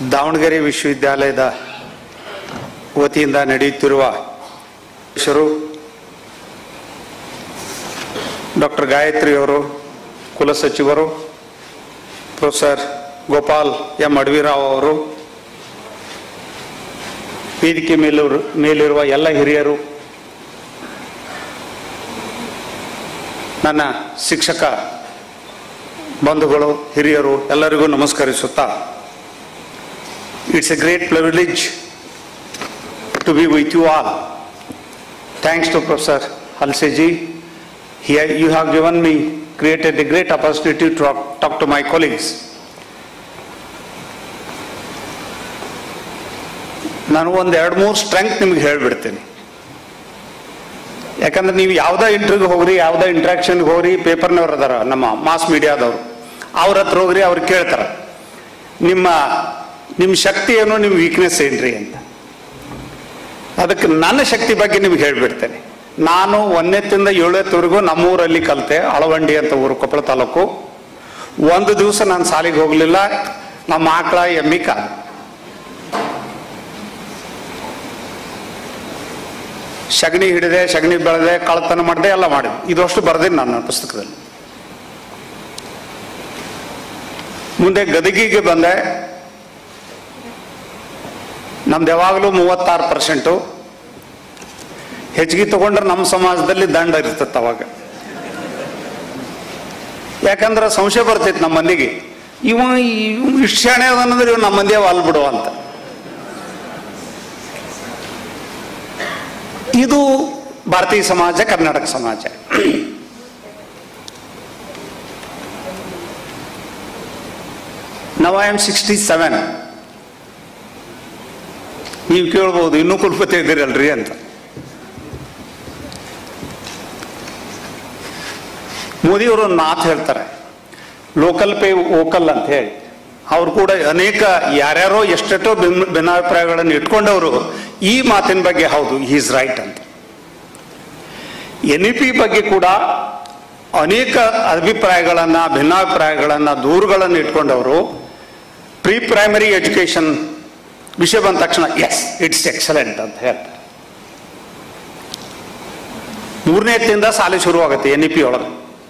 ದಾವಣಗೆರೆ ವಿಶ್ವವಿದ್ಯಾಲಯದ ವತಿಯಿಂದ ನಡೆಯುತ್ತಿರುವ ಹೆಸರು ಡಾಕ್ಟರ್ ಗಾಯತ್ರಿ ಅವರು ಕುಲಸಚಿವರು ಪ್ರೊಫೆಸರ್ ಗೋಪಾಲ್ ಎಂ ಅಡವಿರಾವ್ ಅವರು ವೇದಿಕೆ ಮೇಲೂರು ಮೇಲಿರುವ ಎಲ್ಲ ಹಿರಿಯರು ನನ್ನ ಶಿಕ್ಷಕ ಬಂಧುಗಳು ಹಿರಿಯರು ಎಲ್ಲರಿಗೂ ನಮಸ್ಕರಿಸುತ್ತಾ it's a great privilege to be with you all thanks to professor Halseji Here you have given me, created a great opportunity to talk, talk to my colleagues. ನಾನು ಒಂದು ಎರಡು ಮೂರು ಸ್ಟ್ರೆಂತ್ ನಿಮ್ಗೆ ಹೇಳ್ಬಿಡ್ತೀನಿ ಯಾಕಂದ್ರೆ ನೀವು ಯಾವುದೇ ಇಂಟರ್ವ್ಯೂಗೆ ಹೋಗ್ರಿ ಯಾವುದೇ ಇಂಟ್ರಾಕ್ಷನ್ಗೆ ಹೋಗ್ರಿ ಪೇಪರ್ನವ್ರು ಅದಾರ ನಮ್ಮ ಮಾಸ್ ಮೀಡಿಯಾದವರು ಅವ್ರ ಹತ್ರ ಹೋಗ್ರಿ ಅವ್ರು ಕೇಳ್ತಾರೆ ನಿಮ್ಮ ನಿಮ್ಮ ಶಕ್ತಿ ಏನು ನಿಮ್ಮ ವೀಕ್ನೆಸ್ ಏನ್ರಿ ಅಂತ ಅದಕ್ಕೆ ನನ್ನ ಶಕ್ತಿ ಬಗ್ಗೆ ನಿಮ್ಗೆ ಹೇಳ್ಬಿಡ್ತೇನೆ ನಾನು ಒಂದನೇತಿಂದ ಏಳನೇವರೆಗೂ ನಮ್ಮೂರಲ್ಲಿ ಕಲಿತೆ ಅಳವಂಡಿ ಅಂತ ಊರು ಕೊಪ್ಪಳ ತಾಲೂಕು ಒಂದು ದಿವಸ ನಾನು ಸಾಲಿಗೆ ಹೋಗಲಿಲ್ಲ ನಮ್ಮ ಆಕಳ ಎಮ್ಮಿ ಕಾಲ ಸಗಣಿ ಹಿಡಿದೆ ಸಗಣಿ ಬೆಳೆದೆ ಕಳತನ ಮಾಡಿದೆ ಎಲ್ಲ ಮಾಡಿದೆ ಇದಷ್ಟು ಬರ್ದೇನೆ ನಾನು ನನ್ನ ಪುಸ್ತಕದಲ್ಲಿ ಮುಂದೆ ಗದಗಿಗೆ ಬಂದೆ ನಮ್ದು ಯಾವಾಗಲೂ ಮೂವತ್ತಾರು ಪರ್ಸೆಂಟು ಹೆಚ್ಚಿಗೆ ತಗೊಂಡ್ರೆ ನಮ್ಮ ಸಮಾಜದಲ್ಲಿ ದಂಡ ಇರ್ತೈತೆ ಅವಾಗ ಯಾಕಂದ್ರೆ ಸಂಶಯ ಬರ್ತೈತೆ ನಮ್ಮ ಮಂದಿಗೆ ಇವ ಇವ್ ಇಷ್ಟು ಶಾಣೆ ಅದನ್ನಂದ್ರೆ ಇವ್ ನಮ್ಮ ಮಂದಿಯ ವಾಲ್ ಬಿಡುವ ಅಂತ ಇದು ಭಾರತೀಯ ಸಮಾಜ ಕರ್ನಾಟಕ ಸಮಾಜ ನವ ಐ ಎಮ್ ಸಿಕ್ಸ್ಟಿ ಸೆವೆನ್ ನೀವು ಕೇಳ್ಬೋದು ಇನ್ನೂ ಕುಲ್ಪತಿ ಇದ್ದೀರಲ್ರಿ ಅಂತ ಮೋದಿಯವರು ಒಂದು ಮಾತು ಹೇಳ್ತಾರೆ ಲೋಕಲ್ ಪೇ ವೋಕಲ್ ಅಂತ ಹೇಳಿ ಅವ್ರು ಕೂಡ ಅನೇಕ ಯಾರ್ಯಾರೋ ಎಷ್ಟೆಷ್ಟೋ ಭಿನ್ನ ಭಿನ್ನಾಭಿಪ್ರಾಯಗಳನ್ನು ಇಟ್ಕೊಂಡವರು ಈ ಮಾತಿನ ಬಗ್ಗೆ ಹೌದು ಈಸ್ ರೈಟ್ ಅಂತ ಎನ್ ಇ ಪಿ ಬಗ್ಗೆ ಕೂಡ ಅನೇಕ ಅಭಿಪ್ರಾಯಗಳನ್ನು ಭಿನ್ನಾಭಿಪ್ರಾಯಗಳನ್ನು ದೂರುಗಳನ್ನು ಇಟ್ಕೊಂಡವರು ಪ್ರೀ ಪ್ರೈಮರಿ ಎಜುಕೇಶನ್ ವಿಷಯ ಬಂದ ತಕ್ಷಣ ಎಸ್ ಇಟ್ಸ್ ಎಕ್ಸಲೆಂಟ್ ಅಂತ ಹೇಳ್ತಾರೆ ಮೂರನೇತಿಂದ ಸಾಲಿ ಶುರುವಾಗುತ್ತೆ ಎನ್ ಇ ಪಿ ಒಳಗೆ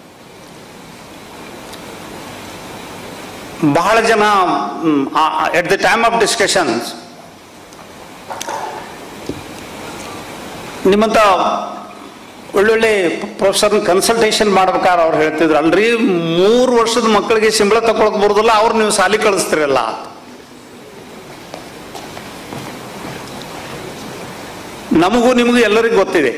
ಬಹಳ ಜನ at the time of discussions ನಿಮ್ಮಂತ ಒಳ್ಳೊಳ್ಳೆ ಪ್ರೊಫೆಸರ್ ಕನ್ಸಲ್ಟೇಷನ್ ಮಾಡ್ಬೇಕಾದ್ರೆ ಅವ್ರು ಹೇಳ್ತಿದ್ರು ಅಲ್ರಿ ಮೂರು ವರ್ಷದ ಮಕ್ಕಳಿಗೆ ಸಂಬಳ ತಗೊಳಕ್ ಬರೋದಿಲ್ಲ ಅವ್ರು ನೀವು ಸಾಲಿ ಕಳಿಸ್ತಿರಲ್ಲ ನಮಗೂ ನಿಮಗೂ ಎಲ್ಲರಿಗೂ ಗೊತ್ತಿದೆ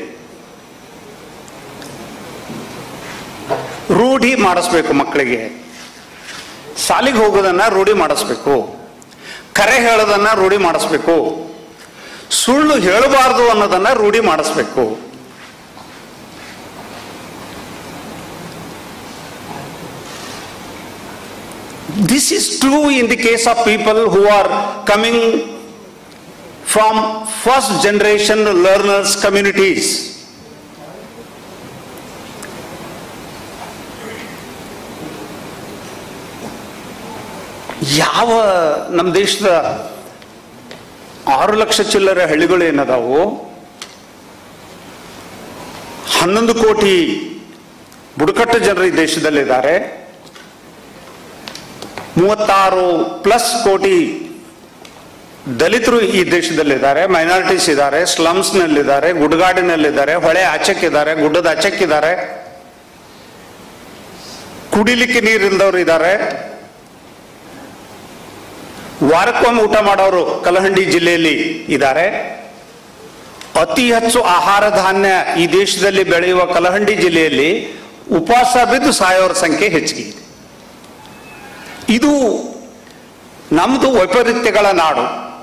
ರೂಢಿ ಮಾಡಿಸ್ಬೇಕು ಮಕ್ಕಳಿಗೆ ಶಾಲಿಗೆ ಹೋಗೋದನ್ನ ರೂಢಿ ಮಾಡಿಸ್ಬೇಕು ಕರೆ ಹೇಳೋದನ್ನ ರೂಢಿ ಮಾಡಿಸ್ಬೇಕು ಸುಳ್ಳು ಹೇಳಬಾರ್ದು ಅನ್ನೋದನ್ನ ರೂಢಿ ಮಾಡಿಸ್ಬೇಕು This is true in the case of people who are coming from first generation learners communities. ಯಾವ ನಮ್ಮ ದೇಶದ ಆರು ಲಕ್ಷ ಚಿಲ್ಲರೆ ಹಳ್ಳಿಗಳು ಏನದಾವು ಹನ್ನೊಂದು ಕೋಟಿ ಬುಡಕಟ್ಟು ಜನರು ಈ ದೇಶದಲ್ಲಿದ್ದಾರೆ ಮೂವತ್ತಾರು ಪ್ಲಸ್ ಕೋಟಿ ದಲಿತರು ಈ ದೇಶದಲ್ಲಿದ್ದಾರೆ ಮೈನಾರಿಟೀಸ್ ಇದ್ದಾರೆ ಸ್ಲಮ್ಸ್ನಲ್ಲಿದ್ದಾರೆ ಗುಡ್ಗಾಡಿನಲ್ಲಿದ್ದಾರೆ ಹೊಳೆ ಆಚಕ್ಕಿದ್ದಾರೆ ಗುಡ್ಡದ ಆಚಕ್ಕಿದ್ದಾರೆ ಕುಡಿಲಿಕ್ಕೆ ನೀರಿಲ್ದವ್ರು ಇದ್ದಾರೆ ವಾರಕ್ಕೊಮ್ಮೆ ಊಟ ಮಾಡೋರು ಕಲಹಂಡಿ ಜಿಲ್ಲೆಯಲ್ಲಿ ಇದ್ದಾರೆ ಅತಿ ಹೆಚ್ಚು ಆಹಾರ ಧಾನ್ಯ ಈ ದೇಶದಲ್ಲಿ ಬೆಳೆಯುವ ಕಲಹಂಡಿ ಜಿಲ್ಲೆಯಲ್ಲಿ ಉಪವಾಸ ಬಿದ್ದು ಸಾಯೋರ ಸಂಖ್ಯೆ ಹೆಚ್ಚಿಗೆ ಇದೆ ಇದು ನಮ್ದು ವೈಪರೀತ್ಯಗಳ ನಾಡು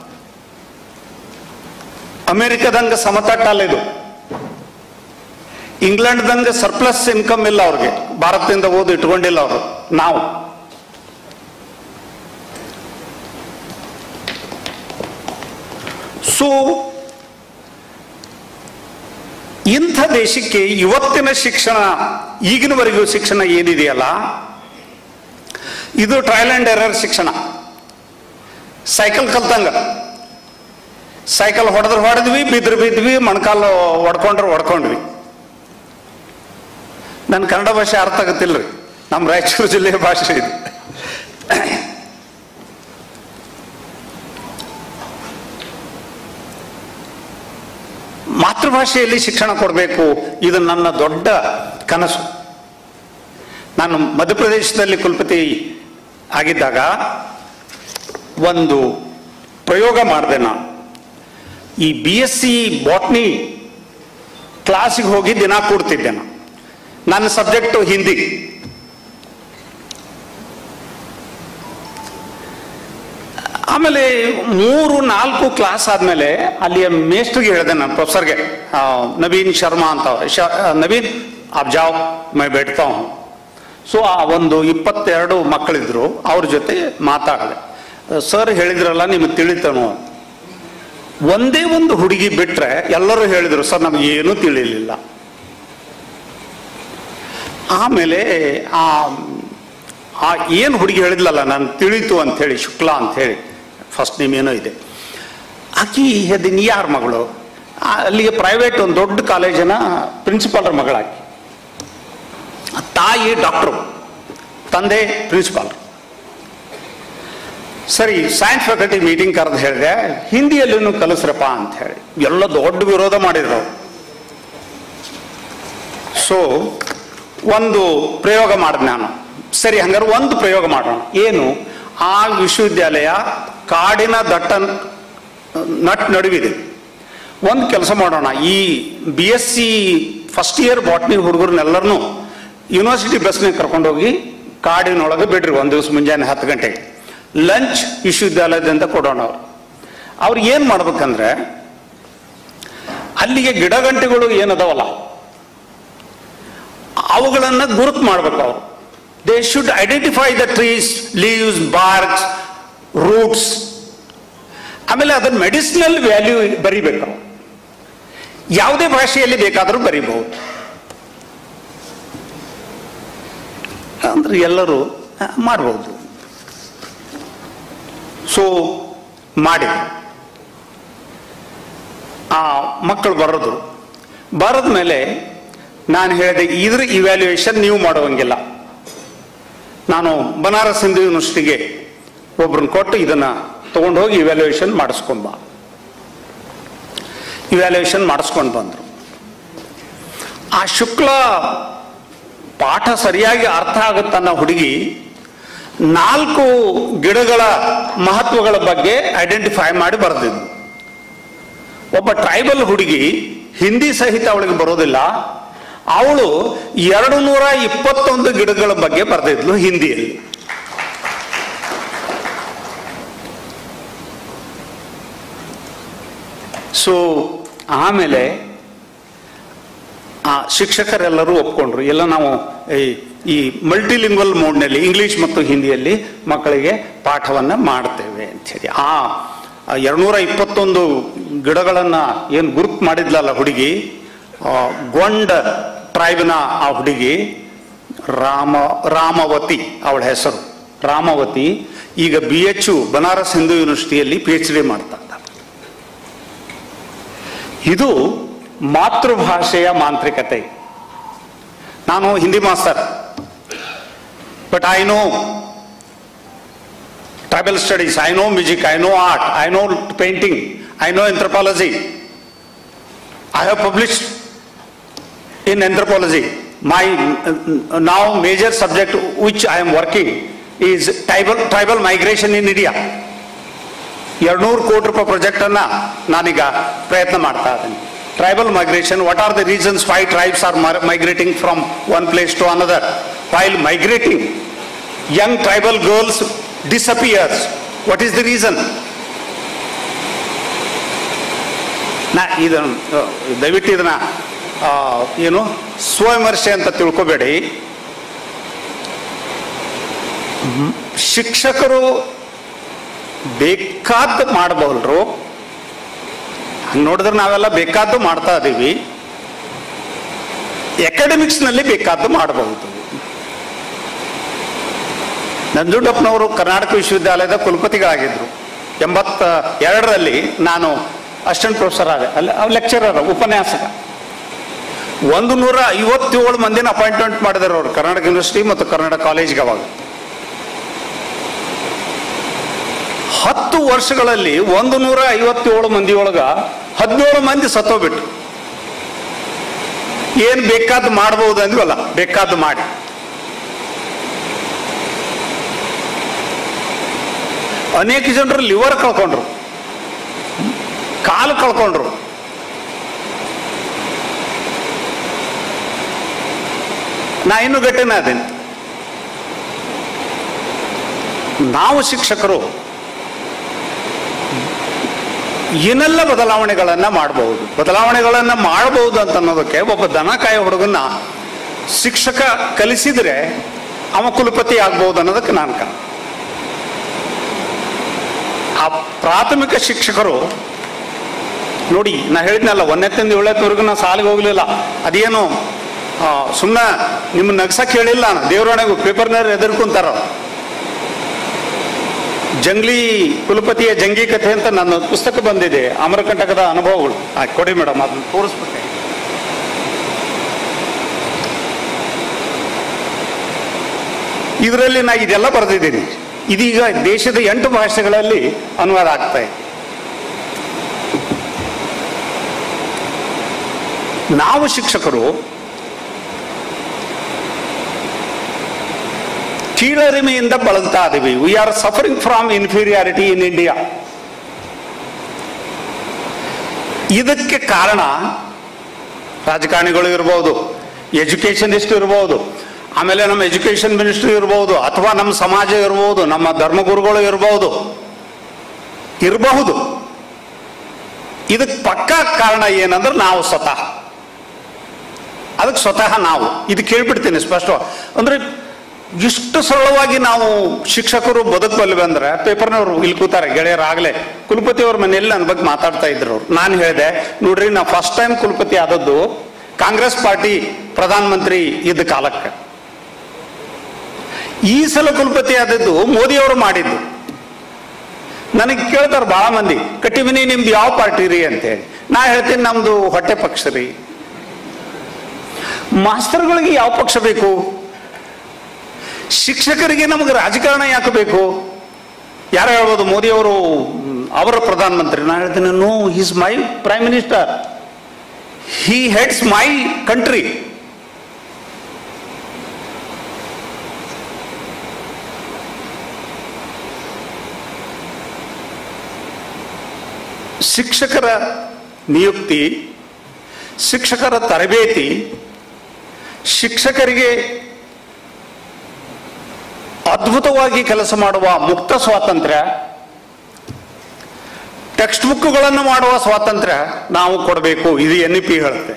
ಅಮೆರಿಕದಂಗ ಸಮತಟ್ಟಲ್ಲ ಇದು ಇಂಗ್ಲೆಂಡ್ದಂಗ ಸರ್ಪ್ಲಸ್ ಇನ್ಕಮ್ ಇಲ್ಲ ಅವ್ರಿಗೆ ಭಾರತದಿಂದ ಓದು ಇಟ್ಕೊಂಡಿಲ್ಲ ಅವರು ನಾವು ಸೊ ಇಂಥ ದೇಶಕ್ಕೆ ಇವತ್ತಿನ ಶಿಕ್ಷಣ ಈಗಿನವರೆಗೂ ಶಿಕ್ಷಣ ಏನಿದೆಯಲ್ಲ ಇದು ಟ್ರಯಲ್ ಅಂಡ್ ಎರರ್ ಶಿಕ್ಷಣ ಸೈಕಲ್ ಕಲ್ತಂಗ ಸೈಕಲ್ ಹೊಡೆದ್ರೆ ಹೊಡೆದ್ವಿ ಬಿದ್ರೆ ಬಿದ್ವಿ ಮೊಣಕಾಲು ಹೊಡ್ಕೊಂಡ್ರೆ ಹೊಡ್ಕೊಂಡ್ವಿ ನನ್ನ ಕನ್ನಡ ಭಾಷೆ ಅರ್ಥ ಆಗತ್ತಿಲ್ರಿ ನಮ್ಮ ರಾಯಚೂರು ಜಿಲ್ಲೆಯ ಭಾಷೆ ಇದು ಮಾತೃಭಾಷೆಯಲ್ಲಿ ಶಿಕ್ಷಣ ಕೊಡಬೇಕು ಇದು ನನ್ನ ದೊಡ್ಡ ಕನಸು ನಾನು ಮಧ್ಯಪ್ರದೇಶದಲ್ಲಿ ಕುಲಪತಿ ಆಗಿದ್ದಾಗ ಒಂದು ಪ್ರಯೋಗ ಮಾಡಿದೆ ನಾನು ಈ ಬಿ ಎಸ್ ಸಿ ಬಾಟ್ನಿ ಕ್ಲಾಸಿಗೆ ಹೋಗಿ ದಿನ ಕೂಡ್ತಿದ್ದೆ ನಾನು ನನ್ನ ಸಬ್ಜೆಕ್ಟು ಹಿಂದಿ ಆಮೇಲೆ ಮೂರು ನಾಲ್ಕು ಕ್ಲಾಸ್ ಆದಮೇಲೆ ಅಲ್ಲಿಯ ಮೇಸ್ಟ್ರಿಗೆ ಹೇಳಿದೆ ನಾನು ಪ್ರೊಫೆಸರ್ಗೆ ಆ, ನವೀನ್ ಶರ್ಮಾ ಅಂತ ಅವ್ರು. ಶ ನವೀನ್ ಆಪ್ ಜಾವ್ ಮೈ ಬೇಡ್ತಾ ಹೂಂ ಸೊ ಆ ಒಂದು ಇಪ್ಪತ್ತೆರಡು ಮಕ್ಕಳಿದ್ರು ಅವ್ರ ಜೊತೆ ಮಾತಾಡಿದೆ ಸರ್ ಹೇಳಿದ್ರಲ್ಲ ನಿಮಗೆ ತಿಳಿತನು ಒಂದೇ ಒಂದು ಹುಡುಗಿ ಬಿಟ್ರೆ ಎಲ್ಲರೂ ಹೇಳಿದ್ರು ಸರ್ ನಮಗೆ ಏನೂ ತಿಳಿಲಿಲ್ಲ ಆಮೇಲೆ ಆ ಆ ಏನು ಹುಡುಗಿ ಹೇಳಿದ್ಲಲ್ಲ ನಾನು ತಿಳಿತು ಅಂತ ಹೇಳಿ ಶುಕ್ಲಾ ಅಂತ ಹೇಳಿ ಫಸ್ಟ್ ನೇಮ್ ಏನೋ ಇದೆ ಆಕಿ ಹೆದಿನ್ ಯಾರ ಮಗಳು ಆ, ಅಲ್ಲಿಗೆ ಪ್ರೈವೇಟ್ ಒಂದು ದೊಡ್ಡ ಕಾಲೇಜಿನ ಪ್ರಿನ್ಸಿಪಾಲ್ರ ಮಗಳಾಕಿ ತಾಯಿ ಡಾಕ್ಟ್ರು ತಂದೆ ಪ್ರಿನ್ಸಿಪಾಲ್ ಸರಿ ಸೈನ್ಸ್ ಫ್ಯಾಕಲ್ಟಿ ಮೀಟಿಂಗ್ ಕರೆದು ಹೇಳಿದೆ ಹಿಂದಿಯಲ್ಲೂ ಕಲಿಸ್ರಪ್ಪ ಅಂತ ಹೇಳಿ ಎಲ್ಲ ದೊಡ್ಡ ವಿರೋಧ ಮಾಡಿದ್ರು ಸೊ ಒಂದು ಪ್ರಯೋಗ ಮಾಡಿದೆ ನಾನು ಸರಿ ಹಂಗಾರೆ ಒಂದು ಪ್ರಯೋಗ ಮಾಡೋಣ ಏನು ಆ ವಿಶ್ವವಿದ್ಯಾಲಯ ಕಾಡಿನ ದಟ್ಟ ನಟ್ ನಡುವಿದೆ ಒಂದು ಕೆಲಸ ಮಾಡೋಣ ಈ B S C first year botany ಹುಡುಗರನ್ನೆಲ್ಲರನ್ನೂ ಯೂನಿವರ್ಸಿಟಿ ಬಸ್ನಾಗ ಕರ್ಕೊಂಡೋಗಿ ಕಾಡಿನೊಳಗೆ ಬಿಡ್ರಿ ಒಂದು ದಿವಸ ಮುಂಜಾನೆ ಹತ್ತು ಗಂಟೆಗೆ ಲಂಚ್ ವಿಶ್ವವಿದ್ಯಾಲಯದಿಂದ ಕೊಡೋಣ ಅವ್ರು ಅವ್ರು ಏನು ಮಾಡ್ಬೇಕಂದ್ರೆ ಅಲ್ಲಿಗೆ ಗಿಡಗಂಟೆಗಳು ಏನದಾವಲ್ಲ ಅವುಗಳನ್ನ ಗುರುತು ಮಾಡ್ಬೇಕು ಅವರು they should identify the trees leaves barks roots ಆಮೇಲೆ ಅದನ್ನ ಮೆಡಿಸಿನಲ್ ವ್ಯಾಲ್ಯೂ ಬರಿಬೇಕು ಅವ್ರು. ಯಾವುದೇ ಭಾಷೆಯಲ್ಲಿ ಬೇಕಾದರೂ ಬರಿಬಹುದು ಅಂದ್ರೆ ಎಲ್ಲರೂ ಆ, ಮಾಡ್ಬೋದು ಸೊ ಮಾಡಿ ಆ ಮಕ್ಕಳು ಬರೋದು ಬರದ ಮೇಲೆ ನಾನು ಹೇಳಿದೆ ಇದ್ರ ಇವ್ಯಾಲ್ಯೂಯೇಷನ್ ನೀವು ಮಾಡುವಂಗಿಲ್ಲ ನಾನು ಬನಾರಸ್ ಹಿಂದೂ ಯೂನಿವರ್ಸಿಟಿಗೆ ಒಬ್ರನ್ನ ಕೊಟ್ಟು ಇದನ್ನ ತಗೊಂಡು ಹೋಗಿ ಇವ್ಯಾಲ್ಯೂಯೇಷನ್ ಮಾಡಿಸ್ಕೊಂಬ ಇವ್ಯಾಲ್ಯೂಯೇಷನ್ ಮಾಡಿಸ್ಕೊಂಡು ಬಂದರು ಆ ಶುಕ್ಲ ಪಾಠ ಸರಿಯಾಗಿ ಅರ್ಥ ಆಗುತ್ತನ್ನ ಹುಡುಗಿ ನಾಲ್ಕು ಗಿಡಗಳ ಮಹತ್ವಗಳ ಬಗ್ಗೆ ಐಡೆಂಟಿಫೈ ಮಾಡಿ ಬರೆದಿದ್ದು ಒಬ್ಬ ಟ್ರೈಬಲ್ ಹುಡುಗಿ ಹಿಂದಿ ಸಹಿತ ಅವಳಿಗೆ ಬರೋದಿಲ್ಲ ಅವಳು ಎರಡು ನೂರ ಇಪ್ಪತ್ತೊಂದು ಗಿಡಗಳ ಬಗ್ಗೆ ಬರೆದಿದ್ಲು ಹಿಂದಿಯಲ್ಲಿ ಸೊ ಆಮೇಲೆ ಆ ಶಿಕ್ಷಕರೆಲ್ಲರೂ ಒಪ್ಕೊಂಡ್ರು ಎಲ್ಲ ನಾವು ಈ ಈ ಮಲ್ಟಿಲಿಂಗ್ವಲ್ ಮೋಡ್ನಲ್ಲಿ ಇಂಗ್ಲಿಷ್ ಮತ್ತು ಹಿಂದಿಯಲ್ಲಿ ಮಕ್ಕಳಿಗೆ ಪಾಠವನ್ನ ಮಾಡ್ತೇವೆ ಅಂಥೇಳಿ ಆ ಎರಡ್ನೂರ ಇಪ್ಪತ್ತೊಂದು ಗಿಡಗಳನ್ನ ಏನು ಗುರುತು ಮಾಡಿದ್ಲಲ್ಲ ಹುಡುಗಿ ಆ, ಗೊಂಡ ಟ್ರೈಬ್ನ ಆ ಹುಡುಗಿ ರಾಮ ರಾಮವತಿ ಅವಳ ಹೆಸರು ರಾಮವತಿ ಈಗ ಬಿ ಎಚ್ ಬನಾರಸ್ ಹಿಂದೂ ಯೂನಿವರ್ಸಿಟಿಯಲ್ಲಿ ಪಿ ಎಚ್ ಡಿ ಮಾಡ್ತಾ ಇದ್ದಾಳೆ. ಇದು ಮಾತೃಭಾಷೆಯ ಮಾಂತ್ರಿಕತೆ ನಾನು Hindi master but I know tribal studies I know music I know art I know painting I know anthropology I have published in anthropology. My uh, now major subject which I am working is tribal, tribal migration in India. ಎರಡ್ನೂರು ಕೋಟಿ ರೂಪಾಯಿ project ಅನ್ನ ನಾನೀಗ ಪ್ರಯತ್ನ ಮಾಡ್ತಾ ಇದ್ದೀನಿ tribal migration what are the reasons why tribes are migrating from one place to another while migrating young tribal girls disappears what is the reason ನಾ ಇದನ್ನು ಆ, ದಯವಿಟ್ಟು ಇದನ್ನ ಆ, ಏನು ಸ್ವವಿಮರ್ಶೆ ಅಂತ ತಿಳ್ಕೊಬೇಡಿ ಮ್, ಶಿಕ್ಷಕರು ಬೇಕಾದ್ದು ಮಾಡಬಹುಲ್ರು ಹಂಗ್ ನೋಡಿದ್ರೆ ನಾವೆಲ್ಲ ಬೇಕಾದ್ದು ಮಾಡ್ತಾ ಇದೀವಿ ಎಕಾಡೆಮಿಕ್ಸ್ ನಲ್ಲಿ ಬೇಕಾದ್ದು ಮಾಡಬಹುದು ನಂಜುಂಡಪ್ಪನವರು ಕರ್ನಾಟಕ ವಿಶ್ವವಿದ್ಯಾಲಯದ ಕುಲಪತಿಗಳಾಗಿದ್ರು ಎಂಬತ್ತ ಎರಡರಲ್ಲಿ ನಾನು ಅಸಿಸ್ಟೆಂಟ್ ಪ್ರೊಫೆಸರ್ ಆದೆ ಅಲ್ಲಿ ಲೆಕ್ಚರರ್ ಉಪನ್ಯಾಸಕ ಒಂದು ನೂರ ಐವತ್ತೇಳು ಮಂದಿನ ಅಪಾಯಿಂಟ್ಮೆಂಟ್ ಮಾಡಿದಾರೆ ಅವರು ಕರ್ನಾಟಕ ಯೂನಿವರ್ಸಿಟಿ ಮತ್ತು ಕರ್ನಾಟಕ ಕಾಲೇಜ್ಗೆ ಅವಾಗ ಹತ್ತು ವರ್ಷಗಳಲ್ಲಿ ಒಂದು ನೂರ ಐವತ್ತೇಳು ಮಂದಿ ಒಳಗ ಹದಿನೇಳು ಮಂದಿ ಸತ್ತೋಗ್ಬಿಟ್ರು ಏನ್ ಬೇಕಾದ್ ಮಾಡಬಹುದು ಅಂದ್ವಲ್ಲ ಬೇಕಾದ್ ಮಾಡಿ ಅನೇಕ ಜನರು ಲಿವರ್ ಕಳ್ಕೊಂಡ್ರು ಕಾಲು ಕಳ್ಕೊಂಡ್ರು ನಾ ಇನ್ನು ಗಟ್ಟಿನ ಅದೇನೆ ನಾವು ಶಿಕ್ಷಕರು ಏನೆಲ್ಲ ಬದಲಾವಣೆಗಳನ್ನ ಮಾಡಬಹುದು ಬದಲಾವಣೆಗಳನ್ನ ಮಾಡಬಹುದು ಅಂತ ಅನ್ನೋದಕ್ಕೆ ಒಬ್ಬ ದನ ಕಾಯೋ ಹುಡುಗನ್ನ ಶಿಕ್ಷಕ ಕಲಿಸಿದ್ರೆ ಅವ ಕುಲಪತಿ ಆಗ್ಬಹುದು ಅನ್ನೋದಕ್ಕೆ ನಾನು ಕಾರಣ ಆ ಪ್ರಾಥಮಿಕ ಶಿಕ್ಷಕರು ನೋಡಿ ನಾ ಹೇಳಿದ್ನಲ್ಲ ಒಂದನೇತಿಂದ ಏಳನೇವರೆಗೂ ನಾ ಸಾಲಿಗೆ ಹೋಗ್ಲಿಲ್ಲ ಅದೇನು ಸುಮ್ಮನೆ ನಿಮ್ಮ ನಗ್ಸಕ್ ಹೇಳಿಲ್ಲ ನಾನು ದೇವರಾಣೆಗೂ ಪೇಪರ್ನಾರು ಎದುರ್ಕೊಂತಾರ ಜಂಗ್ಲಿ ಕುಲಪತಿಯ ಜಂಗಿ ಕಥೆ ಅಂತ ನನ್ನ ಪುಸ್ತಕ ಬಂದಿದೆ ಅಮರಕಂಟಕದ ಅನುಭವಗಳು ಆ, ಕೊಡಿ ಮೇಡಮ್ ಅದನ್ನ ತೋರಿಸ್ಬಿಟ್ಟೆ ಇದರಲ್ಲಿ ನಾ ಇದೆಲ್ಲ ಬರೆದಿದ್ದೀನಿ ಇದೀಗ ದೇಶದ ಎಂಟು ಭಾಷೆಗಳಲ್ಲಿ ಅನುವಾದ ಆಗ್ತಾ ಇದೆ ನಾವು ಶಿಕ್ಷಕರು ಕೀಳರಿಮೆಯಿಂದ ಬಳಲ್ತಾ ಇದೀವಿ we are suffering from inferiority in India ಇದಕ್ಕೆ ಕಾರಣ ರಾಜಕಾರಣಿಗಳು ಇರ್ಬೋದು ಎಜುಕೇಶನಿಸ್ಟ್ ಇರ್ಬೋದು ಆಮೇಲೆ ನಮ್ಮ ಎಜುಕೇಶನ್ ಮಿನಿಸ್ಟ್ರಿ ಇರ್ಬೋದು ಅಥವಾ ನಮ್ಮ ಸಮಾಜ ಇರ್ಬೋದು ನಮ್ಮ ಧರ್ಮಗುರುಗಳು ಇರ್ಬೋದು ಇರಬಹುದು ಇದಕ್ಕೆ ಪಕ್ಕಾ ಕಾರಣ ಏನಂದ್ರೆ ನಾವು ಸ್ವತಃ ಅದಕ್ಕೆ ಸ್ವತಃ ನಾವು ಇದು ಕೇಳ್ಬಿಡ್ತೀನಿ ಸ್ಪಷ್ಟ ಅಂದ್ರೆ ಇಷ್ಟು ಸರಳವಾಗಿ ನಾವು ಶಿಕ್ಷಕರು ಬದುಕಬಲ್ವಿ ಅಂದ್ರೆ ಪೇಪರ್ನವರು ಇಲ್ಲಿ ಕೂತಾರೆ ಗೆಳೆಯರಾಗಲೇ ಕುಲಪತಿ ಅವ್ರ ಮನೆಯಲ್ಲಿ ನನ್ನ ಬಗ್ಗೆ ಮಾತಾಡ್ತಾ ಇದ್ರು ಅವ್ರು ನಾನು ಹೇಳಿದೆ ನೋಡ್ರಿ ನಾ ಫಸ್ಟ್ ಟೈಮ್ ಕುಲಪತಿ ಆದದ್ದು ಕಾಂಗ್ರೆಸ್ ಪಾರ್ಟಿ ಪ್ರಧಾನಮಂತ್ರಿ ಇದ್ದ ಕಾಲಕ್ಕೆ ಈ ಸಲ ಕುಲಪತಿ ಆದದ್ದು ಮೋದಿ ಅವರು ಮಾಡಿದ್ದು ನನಗೆ ಕೇಳ್ತಾರೆ ಬಹಳ ಮಂದಿ ಕಟ್ಟಿವಿನಿ ನಿಮ್ದು ಯಾವ ಪಾರ್ಟಿ ರೀ ಅಂತೇಳಿ ನಾ ಹೇಳ್ತೀನಿ ನಮ್ದು ಹೊಟ್ಟೆ ಪಕ್ಷ ರೀ ಮಾಸ್ತರ್ಗಳಿಗೆ ಯಾವ ಪಕ್ಷ ಬೇಕು ಶಿಕ್ಷಕರಿಗೆ ನಮಗೆ ರಾಜಕಾರಣ ಯಾಕೆ ಬೇಕು ಯಾರು ಹೇಳ್ಬೋದು ಮೋದಿ ಅವರು ಮ್, ಅವರ ಪ್ರಧಾನಮಂತ್ರಿ ನಾನು ಹೇಳ್ತೀನಿ no is my prime minister he heads my country ಶಿಕ್ಷಕರ ನಿಯುಕ್ತಿ ಶಿಕ್ಷಕರ ತರಬೇತಿ ಶಿಕ್ಷಕರಿಗೆ ಅದ್ಭುತವಾಗಿ ಕೆಲಸ ಮಾಡುವ ಮುಕ್ತ ಸ್ವಾತಂತ್ರ್ಯ ಟೆಕ್ಸ್ಟ್ ಬುಕ್ಗಳನ್ನು ಮಾಡುವ ಸ್ವಾತಂತ್ರ್ಯ ನಾವು ಕೊಡಬೇಕು ಇದು ಎನ್ ಇ ಪಿ ಹೇಳುತ್ತೆ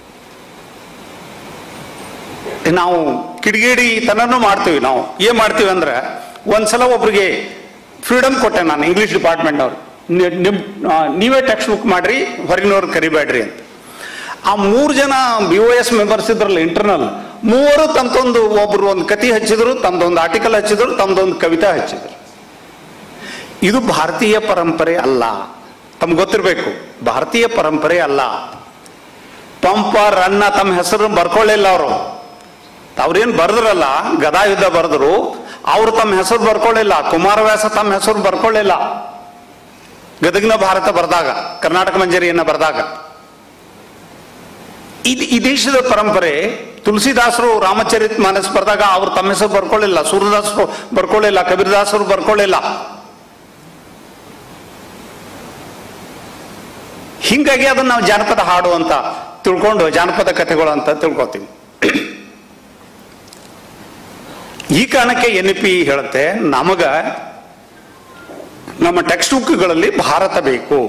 ನಾವು ಕಿಡಿಗೇಡಿ ತನೂ ಮಾಡ್ತೀವಿ ನಾವು ಏನ್ ಮಾಡ್ತೀವಿ ಅಂದ್ರೆ ಒಂದ್ಸಲ ಒಬ್ರಿಗೆ ಫ್ರೀಡಮ್ ಕೊಟ್ಟೆ ನಾನು ಇಂಗ್ಲಿಷ್ ಡಿಪಾರ್ಟ್ಮೆಂಟ್ ಅವ್ರು ನಿ- ನಿಮ್ ಆ, ನೀವೇ ಟೆಕ್ಸ್ಟ್ ಬುಕ್ ಮಾಡ್ರಿ ಹೊರಗಿನವ್ರು ಕರಿಬೇಡ್ರಿ ಅಂತ ಆ ಮೂರು ಜನ ಬಿ ಒ ಎಸ್ ಮೆಂಬರ್ಸ್ ಇದ್ರಲ್ಲ ಇಂಟರ್ನಲ್ ಮೂವರು ತಮ್ದೊಂದು ಒಬ್ರು ಒಂದು ಕತಿ ಹಚ್ಚಿದ್ರು ತಮ್ದೊಂದು ಆರ್ಟಿಕಲ್ ಹಚ್ಚಿದ್ರು ತಮ್ದೊಂದು ಕವಿತಾ ಹಚ್ಚಿದ್ರು ಇದು ಭಾರತೀಯ ಪರಂಪರೆ ಅಲ್ಲ ತಮ್ಗೆ ಗೊತ್ತಿರಬೇಕು ಭಾರತೀಯ ಪರಂಪರೆ ಅಲ್ಲ ಪಂಪ ರನ್ನ ತಮ್ಮ ಹೆಸರು ಬರ್ಕೊಳ್ಳಿಲ್ಲ ಅವರು ಅವ್ರೇನ್ ಬರ್ದ್ರಲ್ಲ ಗದಾ ಯುದ್ಧ ಬರೆದ್ರು ಅವ್ರು ತಮ್ಮ ಹೆಸರು ಬರ್ಕೊಳ್ಳಿಲ್ಲ ಕುಮಾರವ್ಯಾಸ ತಮ್ಮ ಹೆಸರು ಬರ್ಕೊಳ್ಳಿಲ್ಲ ಗದಗಿನ ಭಾರತ ಬರೆದಾಗ ಕರ್ನಾಟಕ ಮಂಜರಿಯನ್ನ ಬರೆದಾಗ ಇದು ಈ ದೇಶದ ಪರಂಪರೆ ತುಳಸಿದಾಸರು ರಾಮಚರಿತ್ ಮಾನಸ್ ಬರೆದಾಗ ಅವ್ರು ತಮ್ಮ ಹೆಸರು ಬರ್ಕೊಳ್ಳಿಲ್ಲ ಸೂರ್ಯದಾಸರು ಬರ್ಕೊಳ್ಳಿಲ್ಲ ಕಬೀರದಾಸರು ಬರ್ಕೊಳ್ಳಿಲ್ಲ ಹಿಂಗಾಗಿ ಅದನ್ನ ನಾವು ಜಾನಪದ ಹಾಡು ಅಂತ ತಿಳ್ಕೊಂಡು ಜಾನಪದ ಕಥೆಗಳು ಅಂತ ತಿಳ್ಕೊತೀವಿ ಈ ಕಾರಣಕ್ಕೆ ಎನ್ ಪಿ ಹೇಳುತ್ತೆ ನಮಗ ನಮ್ಮ ಟೆಕ್ಸ್ಟ್ ಬುಕ್ಗಳಲ್ಲಿ ಭಾರತ ಬೇಕು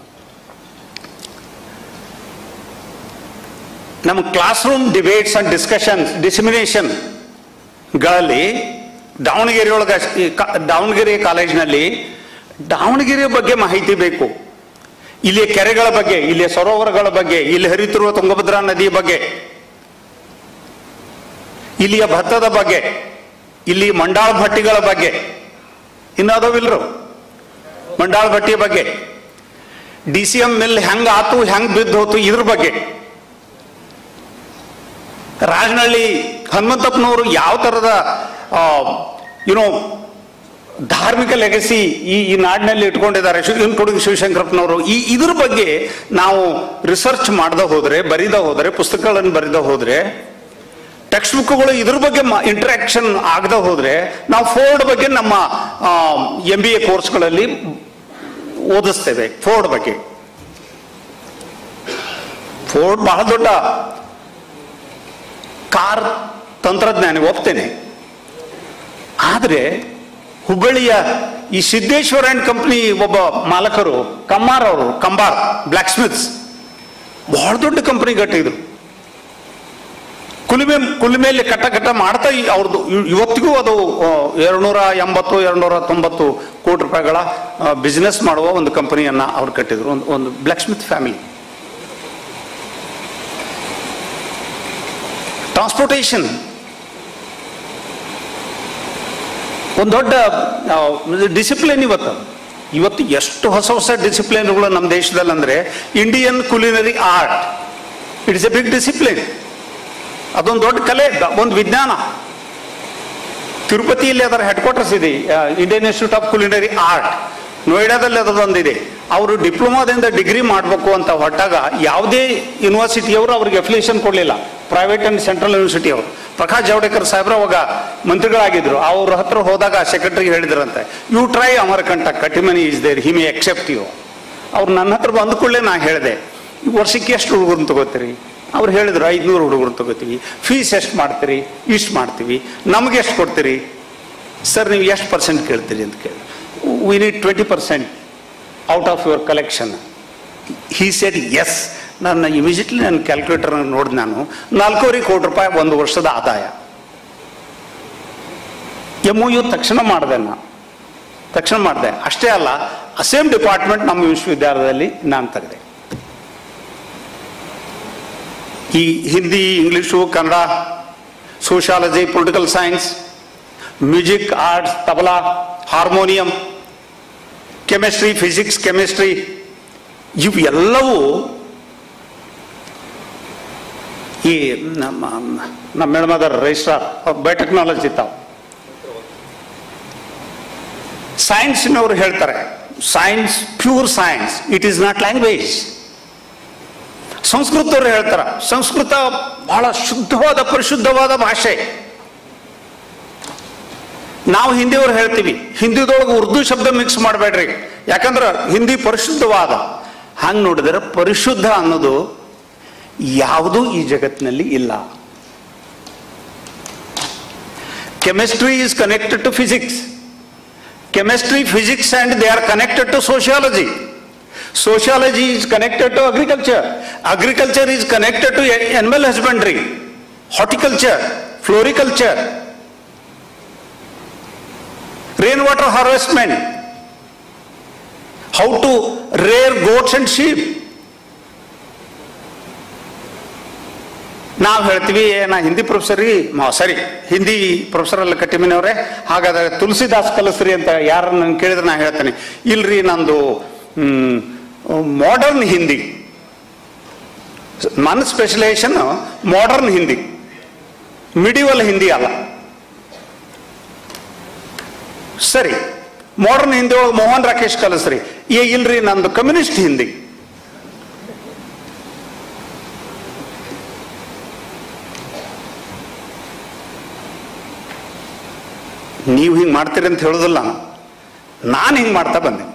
ನಮ್ಮ class room debates and discussions dissemination ಗಳಲ್ಲಿ ದಾವಣಗೆರೆ ಒಳಗ ಈ ಕ- ದಾವಣಗೆರೆ ಕಾಲೇಜಿನಲ್ಲಿ ದಾವಣಗೆರೆ ಬಗ್ಗೆ ಮಾಹಿತಿ ಬೇಕು ಇಲ್ಲಿಯ ಕೆರೆಗಳ ಬಗ್ಗೆ ಇಲ್ಲಿಯ ಸರೋವರಗಳ ಬಗ್ಗೆ ಇಲ್ಲಿ ಹರಿತಿರುವ ತುಂಗಭದ್ರಾ ನದಿಯ ಬಗ್ಗೆ ಇಲ್ಲಿಯ ಭತ್ತದ ಬಗ್ಗೆ ಇಲ್ಲಿ ಮಂಡಾಳ ಭಟ್ಟಿಗಳ ಬಗ್ಗೆ ಇನ್ನು ಅದಾವಿಲ್ರು ಮಂಡಾಳ ಭಟ್ಟಿ ಬಗ್ಗೆ ಡಿ ಸಿ ಎಂ ಮಿಲ್ ಹೆಂಗ್ ಆತು ಹೆಂಗ್ ಬಿದ್ದು ಹೋತು ಇದ್ರ ಬಗ್ಗೆ ರಾಜನಹಳ್ಳಿ ಹನುಮಂತಪ್ಪನವರು ಯಾವ ಥರದ ಯುನೋ ಧಾರ್ಮಿಕ ಲೆಗಸಿ ಈ ಈ ನಾಡಿನಲ್ಲಿ ಇಟ್ಕೊಂಡಿದ್ದಾರೆ ಇನ್ಕ್ಲೂಡಿಂಗ್ ಶಿವಶಂಕರಪ್ಪನವರು ಈ ಇದ್ರ ಬಗ್ಗೆ ನಾವು ರಿಸರ್ಚ್ ಮಾಡದ ಹೋದ್ರೆ ಬರಿದ ಹೋದ್ರೆ ಪುಸ್ತಕಗಳನ್ನು ಬರಿದ ಹೋದ್ರೆ ಟೆಕ್ಸ್ಟ್ ಬುಕ್ಗಳು ಇದ್ರ ಬಗ್ಗೆ ಇಂಟ್ರಾಕ್ಷನ್ ಆಗದ ಹೋದ್ರೆ ನಾವು ಫೋರ್ಡ್ ಬಗ್ಗೆ ನಮ್ಮ ಎಂ ಬಿ ಎ ಕೋರ್ಸ್ಗಳಲ್ಲಿ ಓದಿಸ್ತೇವೆ ಫೋರ್ಡ್ ಬಗ್ಗೆ ಫೋರ್ಡ್ ಬಹಳ ದೊಡ್ಡ ಕಾರ್ ತಂತ್ರಜ್ಞಾನಿ ಒಪ್ತೇನೆ ಆದರೆ ಹುಬ್ಬಳ್ಳಿಯ ಈ ಸಿದ್ದೇಶ್ವರ ಅಂಡ್ ಕಂಪ್ನಿ ಒಬ್ಬ ಮಾಲಕರು ಕಮ್ಮಾರ್ ಅವರು ಕಂಬಾರ್ ಬ್ಲ್ಯಾಕ್ ಸ್ಮಿತ್ಸ್ ಬಹಳ ದೊಡ್ಡ ಕಂಪನಿ ಕಟ್ಟಿದ್ರು ಕುಲಿಮೆ ಕುಲಿಮೆಯಲ್ಲಿ ಕಟ್ಟ ಕಟ್ಟ ಮಾಡ್ತಾ ಈ ಅವ್ರದ್ದು ಇವ್- ಇವತ್ತಿಗೂ ಅದು ಎರಡ್ನೂರ ಎಂಬತ್ತು ಎರಡ್ನೂರ ತೊಂಬತ್ತು ಕೋಟಿ ರೂಪಾಯಿಗಳ ಬಿಸ್ನೆಸ್ ಮಾಡುವ ಒಂದು ಕಂಪನಿಯನ್ನ ಅವ್ರು ಕಟ್ಟಿದ್ರು ಒಂದು ಒಂದು ಬ್ಲ್ಯಾಕ್ ಸ್ಮಿತ್ ಫ್ಯಾಮಿಲಿ ಟ್ರಾನ್ಸ್ಪೋರ್ಟೇಷನ್ ಒಂದು ದೊಡ್ಡ ಡಿಸಿಪ್ಲಿನ್ ಇವತ್ತು ಇವತ್ತು ಎಷ್ಟು ಹೊಸ ಹೊಸ ಡಿಸಿಪ್ಲಿನ್ಗಳು ನಮ್ಮ ದೇಶದಲ್ಲಿ ಅಂದ್ರೆ Indian culinary art it's a big discipline ಅದೊಂದು ದೊಡ್ಡ ಕಲೆ ಒಂದು ವಿಜ್ಞಾನ ತಿರುಪತಿಯಲ್ಲಿ ಅದರ ಹೆಡ್ ಕ್ವಾರ್ಟರ್ಸ್ ಇದೆ Indian institute of culinary art ನೋಯ್ಡಾದಲ್ಲಿ ಅದೊಂದಿದೆ ಅವರು ಡಿಪ್ಲೊಮಾದಿಂದ ಡಿಗ್ರಿ ಮಾಡಬೇಕು ಅಂತ ಹೊಟ್ಟಾಗ ಯಾವುದೇ ಯೂನಿವರ್ಸಿಟಿಯವರು ಅವ್ರಿಗೆ ಅಫಿಲಿಯೇಷನ್ ಕೊಡಲಿಲ್ಲ ಪ್ರೈವೇಟ್ ಅಂಡ್ ಸೆಂಟ್ರಲ್ ಯೂನಿವರ್ಸಿಟಿ ಅವರು ಪ್ರಕಾಶ್ ಜಾವಡೇಕರ್ ಸಾಹೇಬ್ರ ಅವಾಗ ಮಂತ್ರಿಗಳಾಗಿದ್ರು ಅವ್ರ ಹತ್ರ ಹೋದಾಗ ಸೆಕ್ರೆಟರಿ ಹೇಳಿದ್ರಂತೆ you try Amar Kanta Katimani is there he may accept you ಅವ್ರು ನನ್ನ ಹತ್ರ ಬಂದ ಕೂಡಲೇ ನಾ ಹೇಳಿದೆ ವರ್ಷಕ್ಕೆ ಎಷ್ಟು ಹುಡುಗರನ್ನ ತಗೋತೀರಿ ಅವ್ರು ಹೇಳಿದ್ರು ಐದುನೂರು ಹುಡುಗರು ತಗೋತೀವಿ ಫೀಸ್ ಎಷ್ಟು ಮಾಡ್ತೀರಿ ಇಷ್ಟು ಮಾಡ್ತೀವಿ ನಮ್ಗೆ ಎಷ್ಟು ಕೊಡ್ತೀರಿ ಸರ್ ನೀವು ಎಷ್ಟು ಪರ್ಸೆಂಟ್ ಕೇಳ್ತೀರಿ ಅಂತ ಕೇಳಿ we need twenty percent out of your collection he said yes ನನ್ನ ಇಮಿಡಿಯೇಟ್ಲಿ ನನ್ನ ಕ್ಯಾಲ್ಕುಲೇಟರ್ ನೋಡಿ ನಾನು ನಾಲ್ಕೂವರೆ ಕೋಟಿ ರೂಪಾಯಿ ಒಂದು ವರ್ಷದ ಆದಾಯ ಎಮ್ ಯು ತಕ್ಷಣ ಮಾಡಿದೆ ನಾನು ತಕ್ಷಣ ಮಾಡಿದೆ ಅಷ್ಟೇ ಅಲ್ಲ ಸೇಮ್ ಡಿಪಾರ್ಟ್ಮೆಂಟ್ ನಮ್ಮ ವಿಶ್ವವಿದ್ಯಾಲಯದಲ್ಲಿ ನಾನು ತೆಗೆದೆ ಈ Hindi English Kannada sociology political science music arts tabla harmonium chemistry physics chemistry ಇವು ಎಲ್ಲವೂ ಈ ನಮ್ಮ ನಮ್ಮ ಮೇಡಮದರ್ ರಿಜಿಸ್ಟ್ರಾರ್ ಬಯೋಟೆಕ್ನಾಲಜಿ ತಾವು ಸೈನ್ಸ್ನವರು ಹೇಳ್ತಾರೆ science pure science it is not language ಸಂಸ್ಕೃತವ್ರು ಹೇಳ್ತಾರ ಸಂಸ್ಕೃತ ಬಹಳ ಶುದ್ಧವಾದ ಪರಿಶುದ್ಧವಾದ ಭಾಷೆ ನಾವು ಹಿಂದಿಯವ್ರು ಹೇಳ್ತೀವಿ ಹಿಂದಿದೊಳಗೆ ಉರ್ದು ಶಬ್ದ ಮಿಕ್ಸ್ ಮಾಡಬೇಡ್ರಿ ಯಾಕಂದ್ರೆ ಹಿಂದಿ ಪರಿಶುದ್ಧವಾದ ಹಂಗೆ ನೋಡಿದ್ರೆ ಪರಿಶುದ್ಧ ಅನ್ನೋದು ಯಾವುದೂ ಈ ಜಗತ್ತಿನಲ್ಲಿ ಇಲ್ಲ chemistry is connected to physics chemistry physics and they are connected to sociology sociology is connected to agriculture agriculture is connected to animal husbandry horticulture floriculture rainwater harvestment how to rear goats and sheep ನಾವು ಹೇಳ್ತೀವಿ ಏ, ನಾ ಹಿಂದಿ ಪ್ರೊಫೆಸರಿ ಸರಿ Hindi professor ಅಲ್ಲ ಕಟ್ಟಿಮಿನವ್ರೆ ಹಾಗಾದ್ರೆ ತುಳಸಿದಾಸ್ ಕಲಿಸ್ರಿ ಅಂತ ಯಾರು ನನ್ ಕೇಳಿದ್ರೆ ನಾ ಹೇಳ್ತೇನೆ ಇಲ್ರಿ ನಂದು ಮಾಡರ್ನ್ ಹಿಂದಿ ನನ್ನ specialisation modern Hindi medieval Hindi ಅಲ್ಲ ಸರಿ ಮಾಡರ್ನ್ ಹಿಂದಿ ಒಳಗೆ ಮೋಹನ್ ರಾಕೇಶ್ ಕಲಿಸ್ರಿ ಏ ಇಲ್ರಿ ನಂದು ಕಮ್ಯುನಿಸ್ಟ್ ಹಿಂದಿ ನೀವು ಹಿಂಗೆ ಮಾಡ್ತೀರಿ ಅಂತ ಹೇಳೋದಿಲ್ಲ ನಾನು ನಾನು ಹಿಂಗೆ ಮಾಡ್ತಾ ಬಂದೆ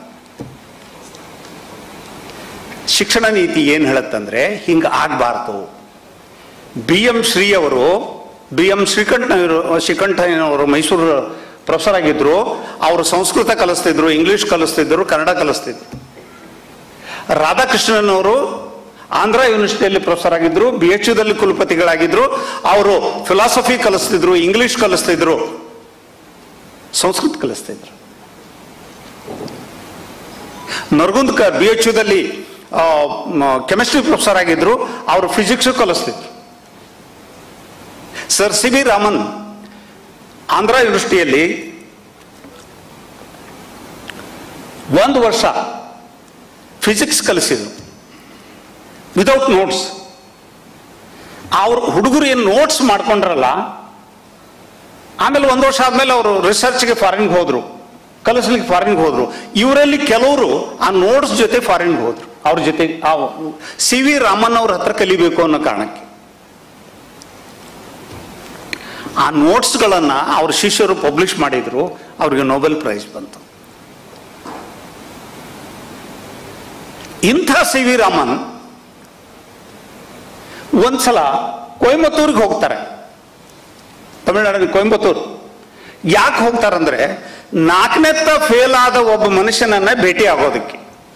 ಶಿಕ್ಷಣ ನೀತಿ ಏನು ಹೇಳುತ್ತಂದ್ರೆ ಹಿಂಗೆ ಆಗಬಾರ್ದು ಬಿ ಎಂ ಶ್ರೀ ಅವರು ಬಿ ಎಂ ಶ್ರೀಕಂಠನವರು ಶ್ರೀಕಂಠಯ್ಯನವರು ಮೈಸೂರು ಪ್ರೊಫೆಸರ್ ಆಗಿದ್ರು ಅವರು ಸಂಸ್ಕೃತ ಕಲಿಸ್ತಿದ್ರು ಇಂಗ್ಲಿಷ್ ಕಲಿಸ್ತಿದ್ರು ಕನ್ನಡ ಕಲಿಸ್ತಿದ್ರು ರಾಧಾಕೃಷ್ಣನ್ ಅವರು ಆಂಧ್ರ ಯೂನಿವರ್ಸಿಟಿಯಲ್ಲಿ ಪ್ರೊಫೆಸರ್ ಆಗಿದ್ರು ಬಿ ಎಚ್ ಯುದಲ್ಲಿ ಕುಲಪತಿಗಳಾಗಿದ್ರು ಅವರು ಫಿಲಾಸಫಿ ಕಲಿಸ್ತಿದ್ರು ಇಂಗ್ಲಿಷ್ ಕಲಿಸ್ತಿದ್ರು ಸಂಸ್ಕೃತ ಕಲಿಸ್ತಿದ್ರು ನರಗುಂದ್ಕರ್ ಬಿ ಎಚ್ ಯುದಲ್ಲಿ ಕೆಮಿಸ್ಟ್ರಿ ಪ್ರೊಫೆಸರ್ ಆಗಿದ್ರು ಅವರು ಫಿಸಿಕ್ಸ್ ಕಲಿಸ್ತಿದ್ರು sir C V Raman Andhra ಯೂನಿವರ್ಸಿಟಿಯಲ್ಲಿ ಒಂದು ವರ್ಷ ಫಿಸಿಕ್ಸ್ ಕಲಿಸಿದ್ರು ವಿತೌಟ್ ನೋಟ್ಸ್ ಅವ್ರ ಹುಡುಗರು ಏನು ನೋಟ್ಸ್ ಮಾಡ್ಕೊಂಡ್ರಲ್ಲ ಆಮೇಲೆ ಒಂದು ವರ್ಷ ಆದ್ಮೇಲೆ ಅವರು ರಿಸರ್ಚ್ಗೆ ಫಾರಿನ್ಗೆ ಹೋದ್ರು ಕಲಿಸ್ಲಿಕ್ಕೆ ಫಾರಿನ್ಗೆ ಹೋದ್ರು ಇವರಲ್ಲಿ ಕೆಲವರು ಆ ನೋಟ್ಸ್ ಜೊತೆ ಫಾರಿನ್ಗೆ ಹೋದ್ರು ಅವ್ರ ಜೊತೆ ಆ ಸಿ ವಿ ರಾಮನ್ ಅವ್ರ ಹತ್ರ ಕಲಿಬೇಕು ಅನ್ನೋ ಕಾರಣಕ್ಕೆ ಆ ನೋಟ್ಸ್ಗಳನ್ನ ಅವ್ರ ಶಿಷ್ಯರು ಪಬ್ಲಿಷ್ ಮಾಡಿದ್ರು ಅವ್ರಿಗೆ ನೊಬೆಲ್ ಪ್ರೈಸ್ ಬಂತು ಇಂಥ ಸಿ ವಿ ರಾಮನ್ ಒಂದ್ಸಲ ಕೊಯಂಬತ್ತೂರಿಗೆ ಹೋಗ್ತಾರೆ ತಮಿಳುನಾಡಿನ ಕೊಯಂಬತ್ತೂರು ಯಾಕೆ ಹೋಗ್ತಾರಂದ್ರೆ ನಾಲ್ಕನೆತ್ತ ಫೇಲ್ ಆದ ಒಬ್ಬ ಮನುಷ್ಯನನ್ನ ಭೇಟಿ ಆಗೋದಕ್ಕೆ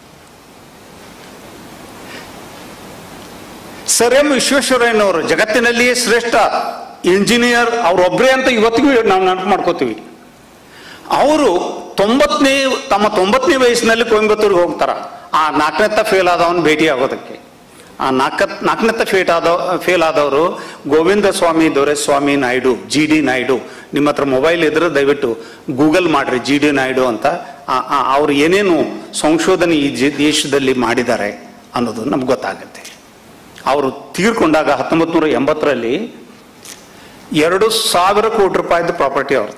ಸರ್ ಎಂ ವಿಶ್ವೇಶ್ವರಯ್ಯನವರು ಜಗತ್ತಿನಲ್ಲಿಯೇ ಶ್ರೇಷ್ಠ ಇಂಜಿನಿಯರ್ ಅವರೊಬ್ಬರೇ ಅಂತ ಇವತ್ತಿಗೂ ನಾವು ನೆನಪು ಮಾಡ್ಕೋತೀವಿ ಅವರು ತೊಂಬತ್ತನೇ ತಮ್ಮ ತೊಂಬತ್ತನೇ ವಯಸ್ಸಿನಲ್ಲಿ ಕೊಯಂಬತ್ತೂರಿಗೆ ಹೋಗ್ತಾರ ಆ ನಾಲ್ಕನೆತ್ತ ಫೇಲ್ ಆದವನ್ ಭೇಟಿ ಆಗೋದಕ್ಕೆ ಆ ನಾಲ್ಕ ನಾಲ್ಕನೆತ್ತ ಫೇಟ್ ಆದ ಫೇಲ್ ಆದವರು ಗೋವಿಂದ ಸ್ವಾಮಿ ದೊರೆಸ್ವಾಮಿ ನಾಯ್ಡು ಜಿ ಡಿ ನಾಯ್ಡು ನಿಮ್ಮ ಹತ್ರ ಮೊಬೈಲ್ ಇದ್ರೆ ದಯವಿಟ್ಟು ಗೂಗಲ್ ಮಾಡ್ರಿ ಜಿ ಡಿ ನಾಯ್ಡು ಅಂತ ಆ- ಆ- ಅವ್ರು ಏನೇನು ಸಂಶೋಧನೆ ಈ ಜಿ- ದೇಶದಲ್ಲಿ ಮಾಡಿದ್ದಾರೆ ಅನ್ನೋದು ನಮ್ಗೆ ಗೊತ್ತಾಗುತ್ತೆ ಅವರು ತೀರ್ಕೊಂಡಾಗ ಹತ್ತೊಂಬತ್ತು ನೂರ ಎಂಬತ್ತರಲ್ಲಿ ಎರಡು ಸಾವಿರ ಕೋಟಿ ರೂಪಾಯಿದ ಪ್ರಾಪರ್ಟಿ ಅವ್ರದ್ದು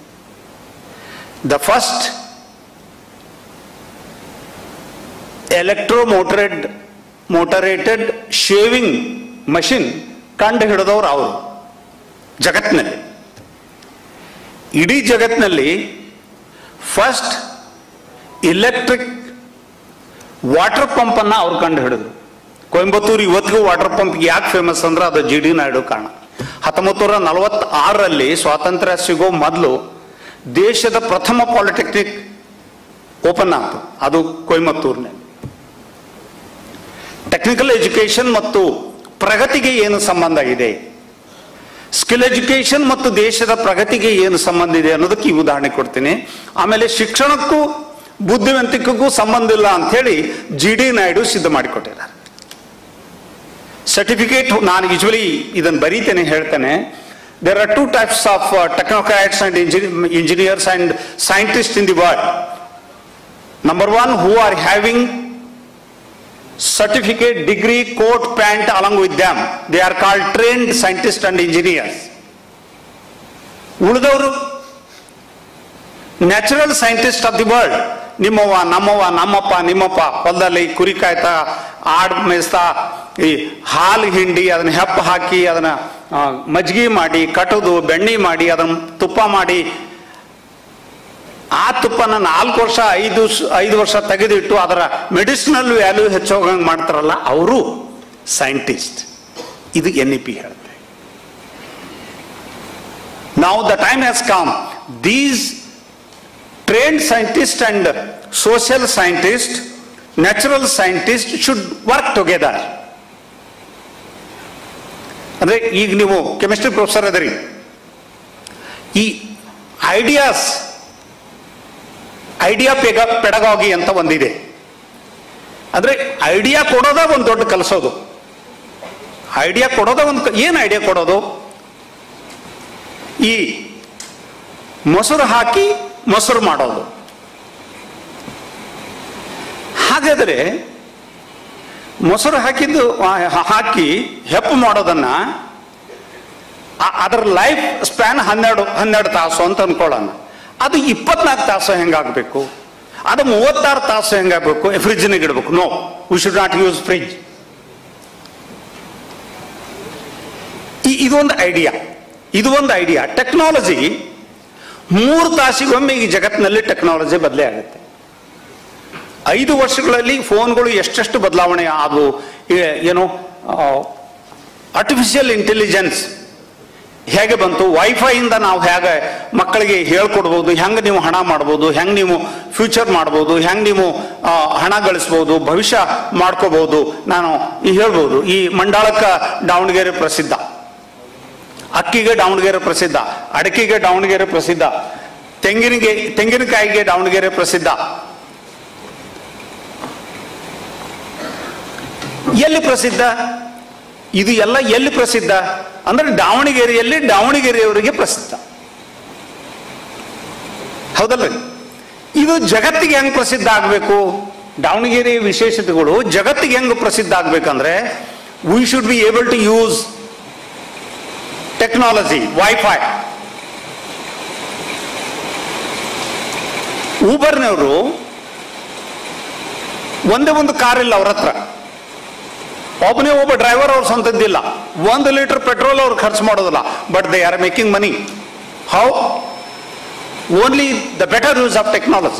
the first electro motorised motorised shaving machine ಕಂಡು ಹಿಡಿದವರು ಅವರು ಜಗತ್ತಿನಲ್ಲಿ ಇಡೀ ಜಗತ್ತಿನಲ್ಲಿ ಫಸ್ಟ್ ಇಲೆಕ್ಟ್ರಿಕ್ ವಾಟರ್ ಪಂಪ್ ಅನ್ನ ಅವ್ರು ಕಂಡು ಹಿಡಿದ್ರು ಕೊಯಂಬತ್ತೂರು ಇವತ್ತಿಗೂ ವಾಟರ್ ಪಂಪ್ ಯಾಕೆ ಫೇಮಸ್ ಅಂದ್ರೆ ಅದು ಜಿ ಡಿ ನಾಯ್ಡು ಕಾರಣ ಹತ್ತೊಂಬತ್ತು ನೂರ ನಲವತ್ತಾರರಲ್ಲಿ ಸ್ವಾತಂತ್ರ್ಯ ಸಿಗೋ ಮೊದಲು ದೇಶದ ಪ್ರಥಮ ಪಾಲಿಟೆಕ್ನಿಕ್ ಓಪನ್ ಆಯ್ತು ಅದು ಕೊಯಮತ್ತೂರಿನಲ್ಲಿ ಟೆಕ್ನಿಕಲ್ ಎಜುಕೇಶನ್ ಮತ್ತು ಪ್ರಗತಿಗೆ ಏನು ಸಂಬಂಧ ಇದೆ ಸ್ಕಿಲ್ ಎಜುಕೇಶನ್ ಮತ್ತು ದೇಶದ ಪ್ರಗತಿಗೆ ಏನು ಸಂಬಂಧ ಇದೆ ಅನ್ನೋದಕ್ಕೆ ಈ ಉದಾಹರಣೆ ಕೊಡ್ತೀನಿ ಆಮೇಲೆ ಶಿಕ್ಷಣಕ್ಕೂ ಬುದ್ಧಿವಂತಿಕೆಗೂ ಸಂಬಂಧ ಇಲ್ಲ ಅಂತ ಹೇಳಿ ಜಿ ಡಿ ನಾಯ್ಡು ಸಿದ್ಧ ಮಾಡಿಕೊಟ್ಟಿದ್ದಾರೆ ಸರ್ಟಿಫಿಕೇಟ್ ನಾನು ಯೂಶ್ವಲಿ ಇದನ್ನು ಬರೀತೇನೆ ಹೇಳ್ತೇನೆ there are two types of technocrats and engineers and scientist in the world number one who are having certificate, degree, coat, pant along with them. They are called trained scientists and engineers. ಉಳಿದವರು natural scientist of the world ನಿಮ್ಮವ್ವ ನಮ್ಮವ್ವ ನಮ್ಮಪ್ಪ ನಿಮ್ಮಪ್ಪ ಹೊಲದಲ್ಲಿ ಕುರಿ ಕಾಯ್ತಾ add ಮೇಯಿಸ್ತಾ ಈ ಹಾಲು ಹಿಂಡಿ ಅದನ್ನ ಹೆಪ್ಪ ಹಾಕಿ ಅದನ್ನ ಆ, ಮಜ್ಜಿಗೆ ಮಾಡಿ ಕಟ್ಟೋದು ಬೆಣ್ಣೆ ಮಾಡಿ ಅದನ್ನ ತುಪ್ಪ ಮಾಡಿ ಆ ತುಪ್ಪನ ನಾಲ್ಕು ವರ್ಷ ಐದು ಸ್- ಐದು ವರ್ಷ ತೆಗೆದಿಟ್ಟು ಅದರ ಮೆಡಿಸಿನಲ್ ವ್ಯಾಲ್ಯೂ ಹೆಚ್ಚೋಗಂಗೆ ಮಾಡ್ತಾರಲ್ಲ ಅವರು ಸೈಂಟಿಸ್ಟ್ ಇದು ಎನ್ ಇ ಪಿ ಹೇಳುತ್ತೆ ನಾವು the time has come these trained scientist and social scientist natural scientist should work together ಅಂದ್ರೆ ಈಗ ನೀವು ಕೆಮಿಸ್ಟ್ರಿ ಪ್ರೊಫೆಸರ್ ಅದರಿ ಈ ಐಡಿಯಾಸ್ ಐಡಿಯಾ ಪೆಗ ಪೆಡಗಾಗಿ ಅಂತ ಒಂದಿದೆ ಅಂದ್ರೆ ಐಡಿಯಾ ಕೊಡೋದ ಒಂದು ದೊಡ್ಡ ಕಲಿಸೋದು ಐಡಿಯಾ ಕೊಡೋದ ಒಂದು ಏನು ಐಡಿಯಾ ಕೊಡೋದು ಈ ಮೊಸರು ಹಾಕಿ ಮೊಸರು ಮಾಡೋದು ಹಾಗಾದರೆ ಮೊಸರು ಹಾಕಿದ್ದು ಆ, ಹಾಕಿ ಹೆಪ್ಪು ಮಾಡೋದನ್ನ ಆ- ಅದರ ಲೈಫ್ ಸ್ಪ್ಯಾನ್ ಹನ್ನೆರಡು ಹನ್ನೆರಡು ತಾಸು ಅಂತ ಅನ್ಕೊಳ್ಳೋಣ ಅದು ಇಪ್ಪತ್ನಾಲ್ಕು ತಾಸು ಹೆಂಗಾಗಬೇಕು ಅದು ಮೂವತ್ತಾರು ತಾಸು ಹೆಂಗಾಗಬೇಕು ಫ್ರಿಜ್ನಾಗ ಇಡಬೇಕು no we should not use fridge ಇದೊಂದು ಐಡಿಯಾ ಇದು ಒಂದು ಐಡಿಯಾ ಟೆಕ್ನಾಲಜಿ ಮೂರು ತಾಸಿಗೊಮ್ಮೆ ಈ ಜಗತ್ತಿನಲ್ಲಿ ಟೆಕ್ನಾಲಜಿ ಬದಲೇ ಆಗುತ್ತೆ ಐದು ವರ್ಷಗಳಲ್ಲಿ ಫೋನ್ಗಳು ಎಷ್ಟೆಷ್ಟು ಬದಲಾವಣೆ ಆದವು ಈ- ಏನು ಆರ್ಟಿಫಿಷಿಯಲ್ ಇಂಟೆಲಿಜೆನ್ಸ್ ಹೇಗೆ ಬಂತು ವೈಫೈಯಿಂದ ನಾವು ಹೇಗೆ ಮಕ್ಕಳಿಗೆ ಹೇಳ್ಕೊಡ್ಬೋದು ಹೆಂಗೆ ನೀವು ಹಣ ಮಾಡ್ಬೋದು ಹೆಂಗೆ ನೀವು ಫ್ಯೂಚರ್ ಮಾಡ್ಬೋದು ಹೆಂಗೆ ನೀವು ಆ, ಹಣ ಗಳಿಸ್ಬೋದು ಭವಿಷ್ಯ ಮಾಡ್ಕೋಬಹುದು ನಾನು ಈ ಹೇಳ್ಬೋದು ಈ ಮಂಡಾಳಕ್ಕ ದಾವಣಗೆರೆ ಪ್ರಸಿದ್ಧ ಅಕ್ಕಿಗೆ ದಾವಣಗೆರೆ ಪ್ರಸಿದ್ಧ ಅಡಕೆಗೆ ದಾವಣಗೆರೆ ಪ್ರಸಿದ್ಧ ತೆಂಗಿನಿಗೆ ತೆಂಗಿನಕಾಯಿಗೆ ದಾವಣಗೆರೆ ಪ್ರಸಿದ್ಧ ಎಲ್ಲಿ ಪ್ರಸಿದ್ಧ ಇದು ಎಲ್ಲ ಎಲ್ಲಿ ಪ್ರಸಿದ್ಧ ಅಂದ್ರೆ ದಾವಣಗೆರೆಯಲ್ಲಿ ದಾವಣಗೆರೆಯವರಿಗೆ ಪ್ರಸಿದ್ಧ ಹೌದಲ್ರಿ ಇದು ಜಗತ್ತಿಗೆ ಹೆಂಗ್ ಪ್ರಸಿದ್ಧ ಆಗಬೇಕು ದಾವಣಗೆರೆ ವಿಶೇಷತೆಗಳು ಜಗತ್ತಿಗೆ ಹೆಂಗ್ ಪ್ರಸಿದ್ಧ ಆಗ್ಬೇಕಂದ್ರೆ we should be able to use technology wifi ಊಬರ್ನವರು ಒಂದೇ ಒಂದು ಕಾರ್ ಇಲ್ಲ ಅವ್ರ ಹತ್ರ ಒಬ್ಬನೇ ಒಬ್ಬ ಡ್ರೈವರ್ ಅವ್ರ ಸ್ವಂತದ್ದಿಲ್ಲ ಒಂದು ಲೀಟರ್ ಪೆಟ್ರೋಲ್ ಅವ್ರು ಖರ್ಚು ಮಾಡೋದಿಲ್ಲ but they are making money how only the better use of technology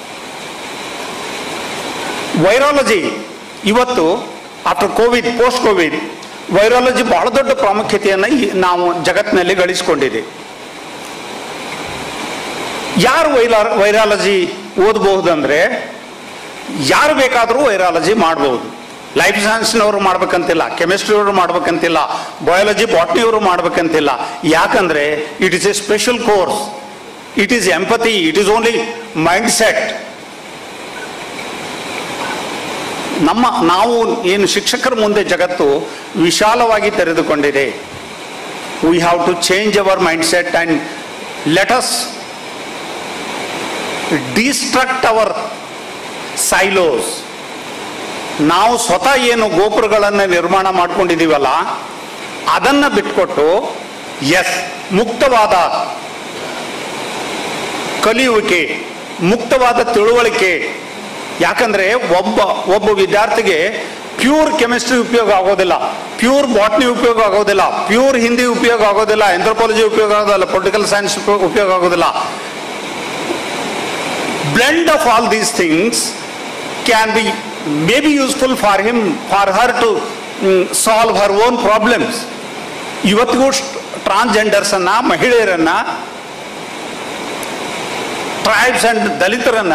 virology ಇವತ್ತು after covid post covid virology ಬಹಳ ದೊಡ್ಡ ಪ್ರಾಮುಖ್ಯತೆಯನ್ನು ಈ- ನಾವು ಜಗತ್ತಿನಲ್ಲಿ ಗಳಿಸಿಕೊಂಡಿದೆ ಯಾರು ವೈರಾ ವೈರಾಲಜಿ ಓದಬಹುದಂದ್ರೆ ಯಾರು ಬೇಕಾದರೂ ವೈರಾಲಜಿ ಮಾಡಬಹುದು ಲೈಫ್ ಸೈನ್ಸ್ನವರು ಮಾಡ್ಬೇಕಂತಿಲ್ಲ ಕೆಮಿಸ್ಟ್ರಿ ಅವರು ಮಾಡ್ಬೇಕಂತಿಲ್ಲ ಬಯಾಲಜಿ ಬಾಟ್ನಿ ಅವರು ಮಾಡ್ಬೇಕಂತಿಲ್ಲ ಯಾಕಂದ್ರೆ it is a special course it is empathy it is only mindset ನಮ್ಮ ನಾವು ಏನು ಶಿಕ್ಷಕರ ಮುಂದೆ ಜಗತ್ತು ವಿಶಾಲವಾಗಿ ತೆರೆದುಕೊಂಡಿದೆ we have to change our mindset and let us destruct our silos ನಾವು ಸ್ವತಃ ಏನು ಗೋಪುರಗಳನ್ನು ನಿರ್ಮಾಣ ಮಾಡ್ಕೊಂಡಿದ್ದೀವಲ್ಲ ಅದನ್ನ ಬಿಟ್ಕೊಟ್ಟು ಎಸ್ ಮುಕ್ತವಾದ ಕಲಿಯುವಿಕೆ ಮುಕ್ತವಾದ ತಿಳುವಳಿಕೆ ಯಾಕಂದ್ರೆ ಒಬ್ಬ ಒಬ್ಬ ವಿದ್ಯಾರ್ಥಿಗೆ ಪ್ಯೂರ್ ಕೆಮಿಸ್ಟ್ರಿ ಉಪಯೋಗ ಆಗೋದಿಲ್ಲ ಪ್ಯೂರ್ ಬಾಟ್ನಿ ಉಪಯೋಗ ಆಗೋದಿಲ್ಲ ಪ್ಯೂರ್ ಹಿಂದಿ ಉಪಯೋಗ ಆಗೋದಿಲ್ಲ ಎಂಥ್ರೋಪಾಲಜಿ ಉಪಯೋಗ ಆಗೋದಿಲ್ಲ ಪೊಲಿಟಿಕಲ್ ಸೈನ್ಸ್ ಉಪಯೋಗ ಆಗೋದಿಲ್ಲ blend of all these things can be maybe useful for him for her to mm, solve her own problems ಇವತ್ತಿಗೂ ಟ್ರಾನ್ಸ್ಜೆಂಡರ್ಸ್ ಅನ್ನ ಮಹಿಳೆಯರನ್ನ ಟ್ರೈಬ್ಸ್ ಅಂಡ್ ದಲಿತರನ್ನ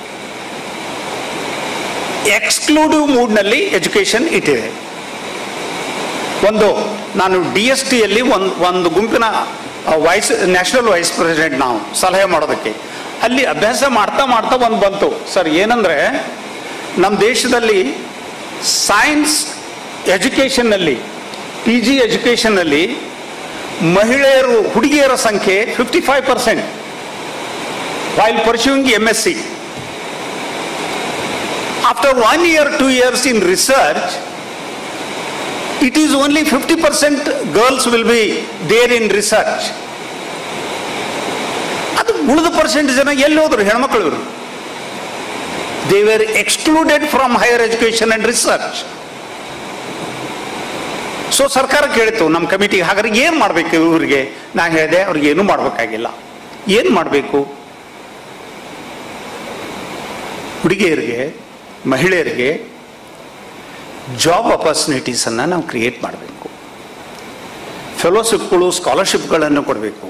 ಎಕ್ಸ್ಕ್ಲೂಡಿವ್ ಮೂಡ್ನಲ್ಲಿ ಎಜುಕೇಶನ್ ಇಟ್ಟಿದೆ ಒಂದು ನಾನು ಡಿ ಎಸ್ ಟಿಯಲ್ಲಿ ಒಂದು ಒಂದು ಗುಂಪಿನ ವೈಸ್ ನ್ಯಾಷನಲ್ ವೈಸ್ ಪ್ರೆಸಿಡೆಂಟ್ ನಾವು ಸಲಹೆ ಮಾಡೋದಕ್ಕೆ ಅಲ್ಲಿ ಅಭ್ಯಾಸ ಮಾಡ್ತಾ ಮಾಡ್ತಾ ಒಂದು ಬಂತು ಸರ್ ಏನಂದ್ರೆ ನಮ್ಮ ದೇಶದಲ್ಲಿ ಸೈನ್ಸ್ ಎಜುಕೇಷನ್ನಲ್ಲಿ ಪಿ ಜಿ ಎಜುಕೇಷನ್ನಲ್ಲಿ ಮಹಿಳೆಯರು ಹುಡುಗಿಯರ ಸಂಖ್ಯೆ fifty five percent while pursuing M S C after one year two years in research it is only 50% girls will be there in research. ಅದು ಉಳಿದ ಪರ್ಸೆಂಟ್ ಜನ ಎಲ್ಲಿ ಹೋದ್ರು ಹೆಣ್ಮಕ್ಳು ಇವರು they were excluded from higher education and research so ಸರ್ಕಾರ ಕೇಳಿತು ನಮ್ಮ ಕಮಿಟಿ ಹಾಗಾದ್ರೆ ಏನು ಮಾಡಬೇಕು ಇವರಿಗೆ ನಾ ಹೇಳಿದೆ ಅವ್ರಿಗೆ ಏನೂ ಮಾಡಬೇಕಾಗಿಲ್ಲ ಏನು ಮಾಡಬೇಕು ಹುಡುಗಿಯರಿಗೆ ಮಹಿಳೆಯರಿಗೆ ಜಾಬ್ ಅಪರ್ಚುನಿಟೀಸನ್ನು ನಾವು ಕ್ರಿಯೇಟ್ ಮಾಡಬೇಕು ಫೆಲೋಶಿಪ್ಗಳು ಸ್ಕಾಲರ್ಶಿಪ್ಗಳನ್ನು ಕೊಡಬೇಕು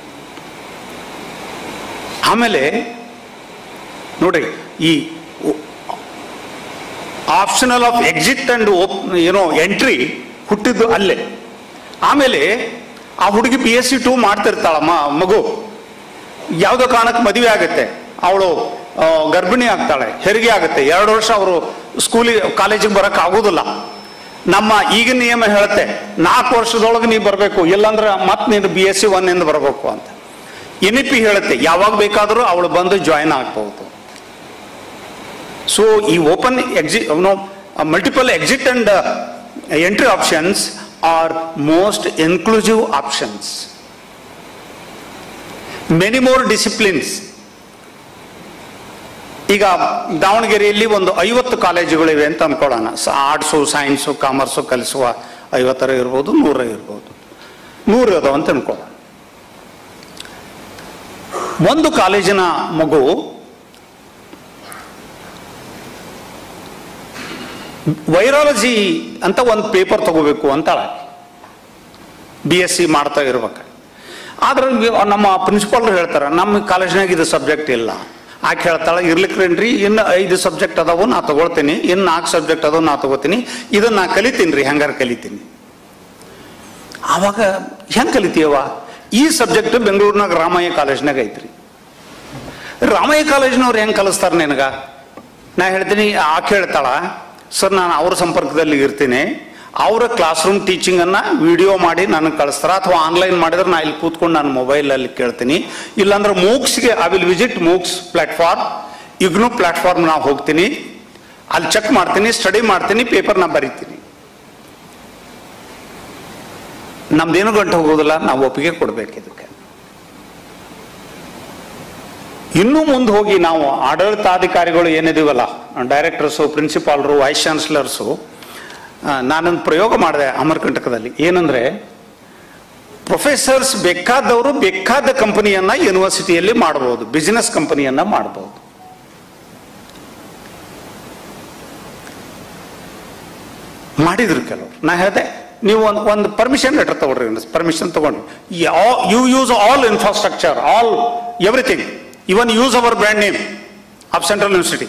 ಆಮೇಲೆ ನೋಡಿ ಈ ಆಪ್ಷನಲ್ ಆಫ್ ಎಕ್ಸಿಟ್ ಅಂಡ್ ಏನೋ ಎಂಟ್ರಿ ಹುಟ್ಟಿದ್ದು ಅಲ್ಲೇ ಆಮೇಲೆ ಆ ಹುಡುಗಿ ಪಿ ಎಸ್ ಸಿ ಟೂ ಮಾಡ್ತಿರ್ತಾಳ ಮಗು ಯಾವುದೋ ಕಾರಣಕ್ಕೆ ಮದುವೆ ಆಗುತ್ತೆ ಅವಳು ಗರ್ಭಿಣಿ ಆಗ್ತಾಳೆ ಹೆರಿಗೆ ಆಗುತ್ತೆ ಎರಡು ವರ್ಷ ಅವರು ಸ್ಕೂಲಿಗೆ ಕಾಲೇಜಿಗೆ ಬರಕ್ ಆಗೋದಿಲ್ಲ ನಮ್ಮ ಈಗಿನ ನಿಯಮ ಹೇಳುತ್ತೆ ನಾಲ್ಕು ವರ್ಷದೊಳಗೆ ನೀವು ಬರಬೇಕು ಇಲ್ಲಾಂದ್ರೆ ಮತ್ತೆ ನೀನು ಬಿ ಎಸ್ ಸಿ ಒನ್ ಇಂದ ಬರಬೇಕು ಅಂತ ಎನ್ ಇ ಪಿ ಹೇಳುತ್ತೆ ಯಾವಾಗ ಬೇಕಾದರೂ ಅವಳು ಬಂದು ಜಾಯಿನ್ ಆಗ್ಬಹುದು ಸೊ ಈ open exit no multiple exit and entry options are most inclusive options many more disciplines ಈಗ ದಾವಣಗೆರೆಯಲ್ಲಿ ಒಂದು ಐವತ್ತು ಕಾಲೇಜುಗಳಿವೆ ಅಂತ ಅನ್ಕೊಳ್ಳೋಣ ಆರ್ಟ್ಸು ಸೈನ್ಸು ಕಾಮರ್ಸು ಕಲಿಸುವ ಐವತ್ತರ ಇರ್ಬೋದು ನೂರ ಇರ್ಬೋದು ನೂರು ಅದಾವ ಅಂತ ಅನ್ಕೊಳ್ಳೋಣ ಒಂದು ಕಾಲೇಜಿನ ಮಗು ವೈರಾಲಜಿ ಅಂತ ಒಂದು ಪೇಪರ್ ತಗೋಬೇಕು ಅಂತಾಳ ಬಿ ಎಸ್ ಸಿ ಮಾಡ್ತಾ ಇರ್ಬೇಕು ಆದ್ರೆ ನಮ್ಮ ಪ್ರಿನ್ಸಿಪಾಲ್ರು ಹೇಳ್ತಾರೆ ನಮ್ಮ ಕಾಲೇಜ್ನಾಗ ಇದು ಸಬ್ಜೆಕ್ಟ್ ಇಲ್ಲ ಆಕೆ ಹೇಳ್ತಾಳೆ ಇರ್ಲಿಕ್ರೇನ್ರಿ ಇನ್ನು ಐದು ಸಬ್ಜೆಕ್ಟ್ ಅದಾವು ನಾ ತಗೊಳ್ತೀನಿ ಇನ್ನು ನಾಲ್ಕು ಸಬ್ಜೆಕ್ಟ್ ಅದಾವು ನಾ ತಗೋತೀನಿ ಇದನ್ನ ನಾ ಕಲಿತೀನಿ ರೀ ಹಂಗಾರೆ ಕಲಿತೀನಿ ಆವಾಗ ಹೆಂಗೆ ಕಲಿತೀಯವ ಈ ಸಬ್ಜೆಕ್ಟ್ ಬೆಂಗಳೂರಿನಾಗ ರಾಮಯ್ಯ ಕಾಲೇಜ್ನಾಗ ಐತ್ರಿ ರಾಮಯ್ಯ ಕಾಲೇಜ್ನವ್ರು ಹೆಂಗೆ ಕಲಿಸ್ತಾರೆ ನಿನಗ ನಾ ಹೇಳ್ತೀನಿ ಆಕೆ ಹೇಳ್ತಾಳ ಸರ್ ನಾನು ಅವ್ರ ಸಂಪರ್ಕದಲ್ಲಿ ಇರ್ತೀನಿ ಅವರ ಕ್ಲಾಸ್ ರೂಮ್ ಟೀಚಿಂಗನ್ನು ವಿಡಿಯೋ ಮಾಡಿ ನನಗೆ ಕಳಿಸ್ತಾರ ಅಥವಾ ಆನ್ಲೈನ್ ಮಾಡಿದ್ರೆ ನಾ ಇಲ್ಲಿ ಕೂತ್ಕೊಂಡು ನಾನು ಮೊಬೈಲಲ್ಲಿ ಕೇಳ್ತೀನಿ ಇಲ್ಲಾಂದ್ರೆ ಮೂಕ್ಸ್ಗೆ I will visit MOOCs platform IGNOU platform ನಾವು ಹೋಗ್ತೀನಿ ಅಲ್ಲಿ ಚೆಕ್ ಮಾಡ್ತೀನಿ ಸ್ಟಡಿ ಮಾಡ್ತೀನಿ ಪೇಪರ್ನ ಬರಿತೀನಿ ನಮ್ದೇನು ಗಂಟು ಹೋಗೋದಿಲ್ಲ ನಾವು ಒಪ್ಪಿಗೆ ಕೊಡ್ಬೇಕು ಇದಕ್ಕೆ ಇನ್ನೂ ಮುಂದೆ ಹೋಗಿ ನಾವು ಆಡಳಿತಾಧಿಕಾರಿಗಳು ಏನಿದೀವಲ್ಲ ಡೈರೆಕ್ಟರ್ಸು ಪ್ರಿನ್ಸಿಪಾಲ್ರು ವೈಸ್ ಚಾನ್ಸಲರ್ಸು ನಾನೊಂದು ಪ್ರಯೋಗ ಮಾಡಿದೆ ಅಮರಕಂಟಕದಲ್ಲಿ ಏನಂದ್ರೆ ಪ್ರೊಫೆಸರ್ಸ್ ಬೇಕಾದವರು ಬೇಕಾದ ಕಂಪನಿಯನ್ನ ಯೂನಿವರ್ಸಿಟಿಯಲ್ಲಿ ಮಾಡಬಹುದು ಬಿಸಿನೆಸ್ ಕಂಪನಿಯನ್ನ ಮಾಡಬಹುದು ಮಾಡಿದ್ರು ಕೆಲವರು ನಾ ಹೇಳಿದೆ ನೀವು ಒಂದು ಒಂದು ಪರ್ಮಿಷನ್ ಲೆಟರ್ ತಗೊಳ್ರಿ ಪರ್ಮಿಷನ್ ತಗೊಂಡು you use all infrastructure all everything even use our brand name of central university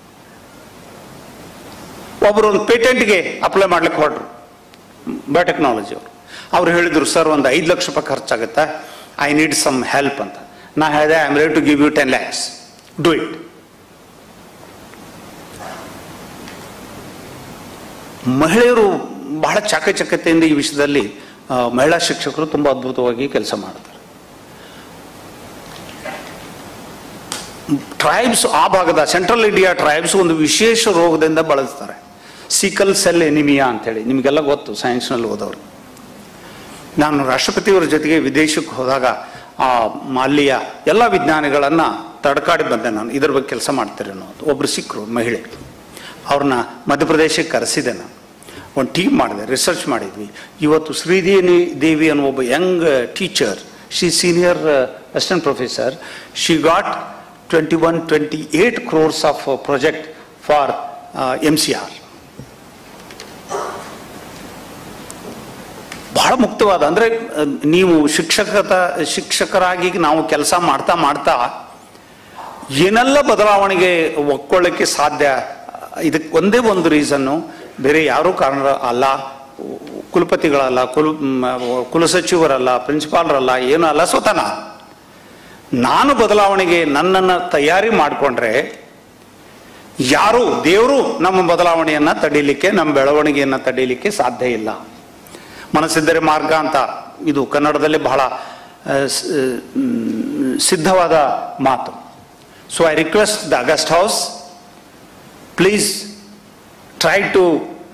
ಒಬ್ಬರು ಒಂದು ಪೇಟೆಂಟ್ಗೆ ಅಪ್ಲೈ ಮಾಡ್ಲಿಕ್ಕೆ ಹೊರಟ್ರು ಬಯೋಟೆಕ್ನಾಲಜಿ ಅವರು ಅವ್ರು ಹೇಳಿದ್ರು ಸರ್ ಒಂದು ಐದು ಲಕ್ಷ ರೂಪಾಯಿ ಖರ್ಚಾಗುತ್ತಾ ಐ ನೀಡ್ ಸಮ್ ಹೆಲ್ಪ್ ಅಂತ ನಾ ಹೇಳಿದೆ I am ready to give you ten lakhs do it ಮಹಿಳೆಯರು ಬಹಳ ಚಾಕಚಕ್ಯತೆಯಿಂದ ಈ ವಿಷಯದಲ್ಲಿ ಆ, ಮಹಿಳಾ ಶಿಕ್ಷಕರು ತುಂಬ ಅದ್ಭುತವಾಗಿ ಕೆಲಸ ಮಾಡ್ತಾರೆ ಟ್ರೈಬ್ಸ್ ಆ ಭಾಗದ ಸೆಂಟ್ರಲ್ ಇಂಡಿಯಾ ಟ್ರೈಬ್ಸ್ ಒಂದು ವಿಶೇಷ ರೋಗದಿಂದ ಬಳಸ್ತಾರೆ ಸಿಕಲ್ ಸೆಲ್ ಎನಿಮಿಯಾ ಅಂತೇಳಿ ನಿಮಗೆಲ್ಲ ಗೊತ್ತು ಸೈನ್ಸ್ನಲ್ಲಿ ಓದೋರು ನಾನು ರಾಷ್ಟ್ರಪತಿಯವರ ಜೊತೆಗೆ ವಿದೇಶಕ್ಕೆ ಹೋದಾಗ ಆ ಅಲ್ಲಿಯ ಎಲ್ಲ ವಿಜ್ಞಾನಿಗಳನ್ನು ತಡ್ಕಾಡಿ ಬಂದೆ ನಾನು ಇದ್ರ ಬಗ್ಗೆ ಕೆಲಸ ಮಾಡ್ತಾರೆ ಅನ್ನೋದು ಒಬ್ರು ಸಿಕ್ಕರು ಮಹಿಳೆ ಅವ್ರನ್ನ ಮಧ್ಯಪ್ರದೇಶಕ್ಕೆ ಕರೆಸಿದೆ ನಾನು ಒಂದು ಟೀಮ್ ಮಾಡಿದೆ ರಿಸರ್ಚ್ ಮಾಡಿದ್ವಿ ಇವತ್ತು ಶ್ರೀದೇವಿ ದೇವಿ ಅನ್ನೋ ಒಬ್ಬ young teacher she senior assistant professor she got twenty one twenty eight crores of project for M C R ಬಹಳ ಮುಕ್ತವಾದ ಅಂದ್ರೆ ಅಹ್, ನೀವು ಶಿಕ್ಷಕತ ಶಿಕ್ಷಕರಾಗಿ ನಾವು ಕೆಲಸ ಮಾಡ್ತಾ ಮಾಡ್ತಾ ಏನೆಲ್ಲ ಬದಲಾವಣೆಗೆ ಒಕ್ಕೊಳ್ಳಕ್ಕೆ ಸಾಧ್ಯ ಇದಕ್ಕೆ ಒಂದೇ ಒಂದು ರೀಸನ್ನು ಬೇರೆ ಯಾರೂ ಕಾರಣ ಅಲ್ಲ ಕುಲಪತಿಗಳಲ್ಲ ಕುಲ ಮ್, ಕುಲಸಚಿವರಲ್ಲ ಪ್ರಿನ್ಸಿಪಾಲ್ರಲ್ಲ ಏನೂ ಅಲ್ಲ ಸ್ವತಃ ನಾನು. ನಾನು ಬದಲಾವಣೆಗೆ ನನ್ನನ್ನು ತಯಾರಿ ಮಾಡಿಕೊಂಡ್ರೆ ಯಾರು ದೇವರು ನಮ್ಮ ಬದಲಾವಣೆಯನ್ನ ತಡೀಲಿಕ್ಕೆ ನಮ್ಮ ಬೆಳವಣಿಗೆಯನ್ನ ತಡೀಲಿಕ್ಕೆ ಸಾಧ್ಯ ಇಲ್ಲ ಮನಸ್ಸಿದ್ದರೆ ಮಾರ್ಗ ಅಂತ ಇದು ಕನ್ನಡದಲ್ಲಿ ಬಹಳ ಆ, ಸ್- ಮ್, ಸಿದ್ಧವಾದ ಮಾತು so I request the august house please try to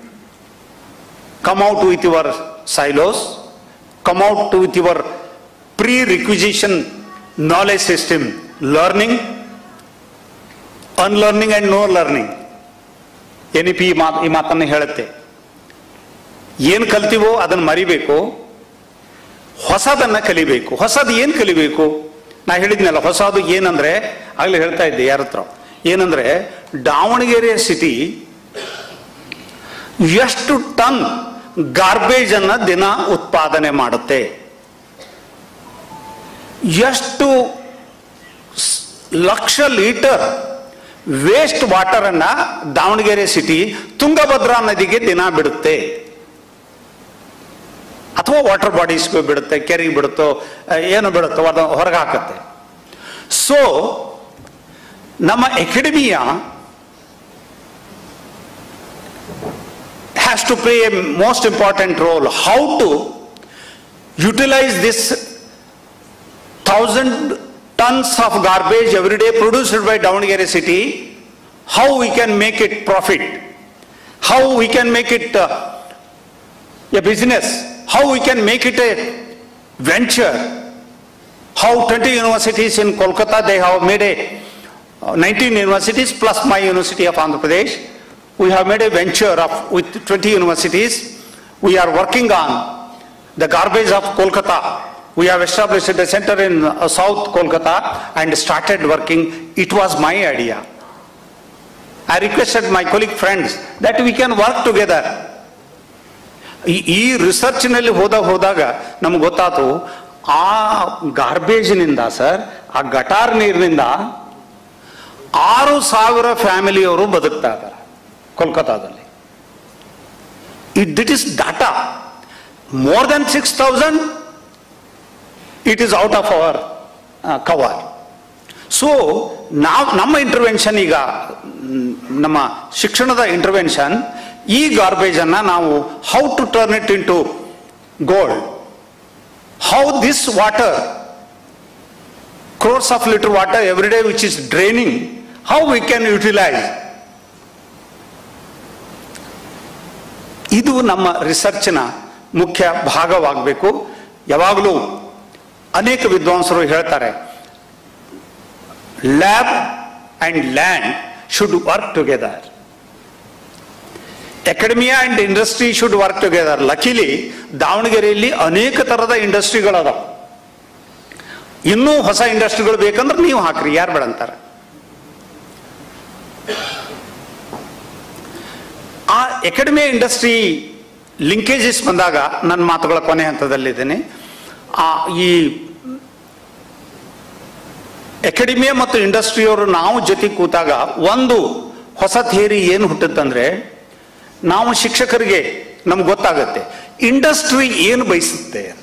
come out with your silos, come out with your pre-requisition knowledge system, learning, unlearning and no learning. N E P ಮಾತು ಈ ಮಾತನ್ನು ಹೇಳುತ್ತೆ ಏನು ಕಲ್ತೀವೋ ಅದನ್ನು ಮರಿಬೇಕು ಹೊಸದನ್ನ ಕಲಿಬೇಕು ಹೊಸದು ಏನು ಕಲಿಬೇಕು ನಾ ಹೇಳಿದ್ನಲ್ಲ ಹೊಸದು ಏನಂದ್ರೆ ಆಗ್ಲೇ ಹೇಳ್ತಾ ಇದ್ದೆ ಯಾರ ಹತ್ರ ಏನಂದ್ರೆ ದಾವಣಗೆರೆ ಸಿಟಿ ಎಷ್ಟು ಟನ್ ಗಾರ್ಬೇಜ್ ಅನ್ನ ದಿನ ಉತ್ಪಾದನೆ ಮಾಡುತ್ತೆ ಎಷ್ಟು ಸ್- ಲಕ್ಷ ಲೀಟರ್ ವೇಸ್ಟ್ ವಾಟರ್ ಅನ್ನ ದಾವಣಗೆರೆ ಸಿಟಿ ತುಂಗಭದ್ರಾ ನದಿಗೆ ದಿನ ಬಿಡುತ್ತೆ ಅಥವಾ ವಾಟರ್ ಬಾಡೀಸ್ಗೆ ಬಿಡುತ್ತೆ ಕೆರೆಗೆ ಬಿಡುತ್ತೋ ಅಹ್, ಏನು ಬಿಡುತ್ತೋ ಅದು ಹೊರಗೆ ಹಾಕತ್ತೆ ಸೊ ನಮ್ಮ ಎಕಾಡೆಮಿಯ has to play a most important role. How to utilize this thousand tons of garbage every day produced by Davangere city, how we can make it profit, how we can make it uh, a business, how we can make it a venture, how 20 universities in Kolkata, they have made a uh, 19 universities plus my university of Andhra Pradesh. We have made a venture of with 20 universities. We are working on the garbage of Kolkata. We have established a center in uh, South Kolkata and started working. It was my idea. I requested my colleague friends that we can work together. ಈ- ಈ ರಿಸರ್ಚ್ನಲ್ಲಿ ಹೋದಾಗ ಹೋದಾಗ ನಮ್ಗೆ ಗೊತ್ತಾತು ಆ ಗಾರ್ಬೇಜ್ನಿಂದ sir ಆ ಗಟಾರ್ ನೀರಿನಿಂದ ಆರು ಸಾವಿರ ಫ್ಯಾಮಿಲಿಯವರು ಬದುಕ್ತಾ ಇದ್ದಾರೆ ಕೋಲ್ಕತ್ತಾದಲ್ಲಿ it it is data more than six thousand it is out of our cover so ನಾವು ನಮ್ಮ ಇಂಟರ್ವೆನ್ಷನ್ ಈಗ ಮ್, ನಮ್ಮ ಶಿಕ್ಷಣದ ಇಂಟರ್ವೆನ್ಷನ್ ಈ ಗಾರ್ಬೇಜ್ ಅನ್ನ ನಾವು how to turn it into gold how this water crores of liter water every day which is draining, how we can utilize? ಇದು ನಮ್ಮ ರಿಸರ್ಚ್ನ ಮುಖ್ಯ ಭಾಗವಾಗಬೇಕು ಯಾವಾಗಲೂ ಅನೇಕ ವಿದ್ವಾಂಸರು ಹೇಳ್ತಾರೆ lab and land should work together academia and industry should work together luckily ದಾವಣಗೆರೆಯಲ್ಲಿ ಅನೇಕ ಥರದ ಇಂಡಸ್ಟ್ರಿಗಳದಾವ ಇನ್ನೂ ಹೊಸ ಇಂಡಸ್ಟ್ರಿಗಳು ಬೇಕಂದ್ರೆ ನೀವು ಹಾಕ್ರಿ ಯಾರು ಬೇಡ ಅಂತಾರೆ ಆ ಅಕಾಡೆಮಿ ಇಂಡಸ್ಟ್ರಿ ಲಿಂಕೇಜಸ್ ಬಂದಾಗ ನನ್ನ ಮಾತುಗಳ ಕೊನೆ ಹಂತದಲ್ಲಿದ್ದೇನೆ ಆ ಈ ಅಕಾಡೆಮಿಯಾ ಮತ್ತು ಇಂಡಸ್ಟ್ರಿಯವರು ನಾವು ಜೊತೆ ಕೂತಾಗ ಒಂದು ಹೊಸ ಥಿಯರಿ ಏನು ಹುಟ್ಟುತ್ತಂದ್ರೆ ನಾವು ಶಿಕ್ಷಕರಿಗೆ ನಮ್ಗೆ ಗೊತ್ತಾಗತ್ತೆ ಇಂಡಸ್ಟ್ರಿ ಏನು ಬಯಸುತ್ತೆ ಅಂತ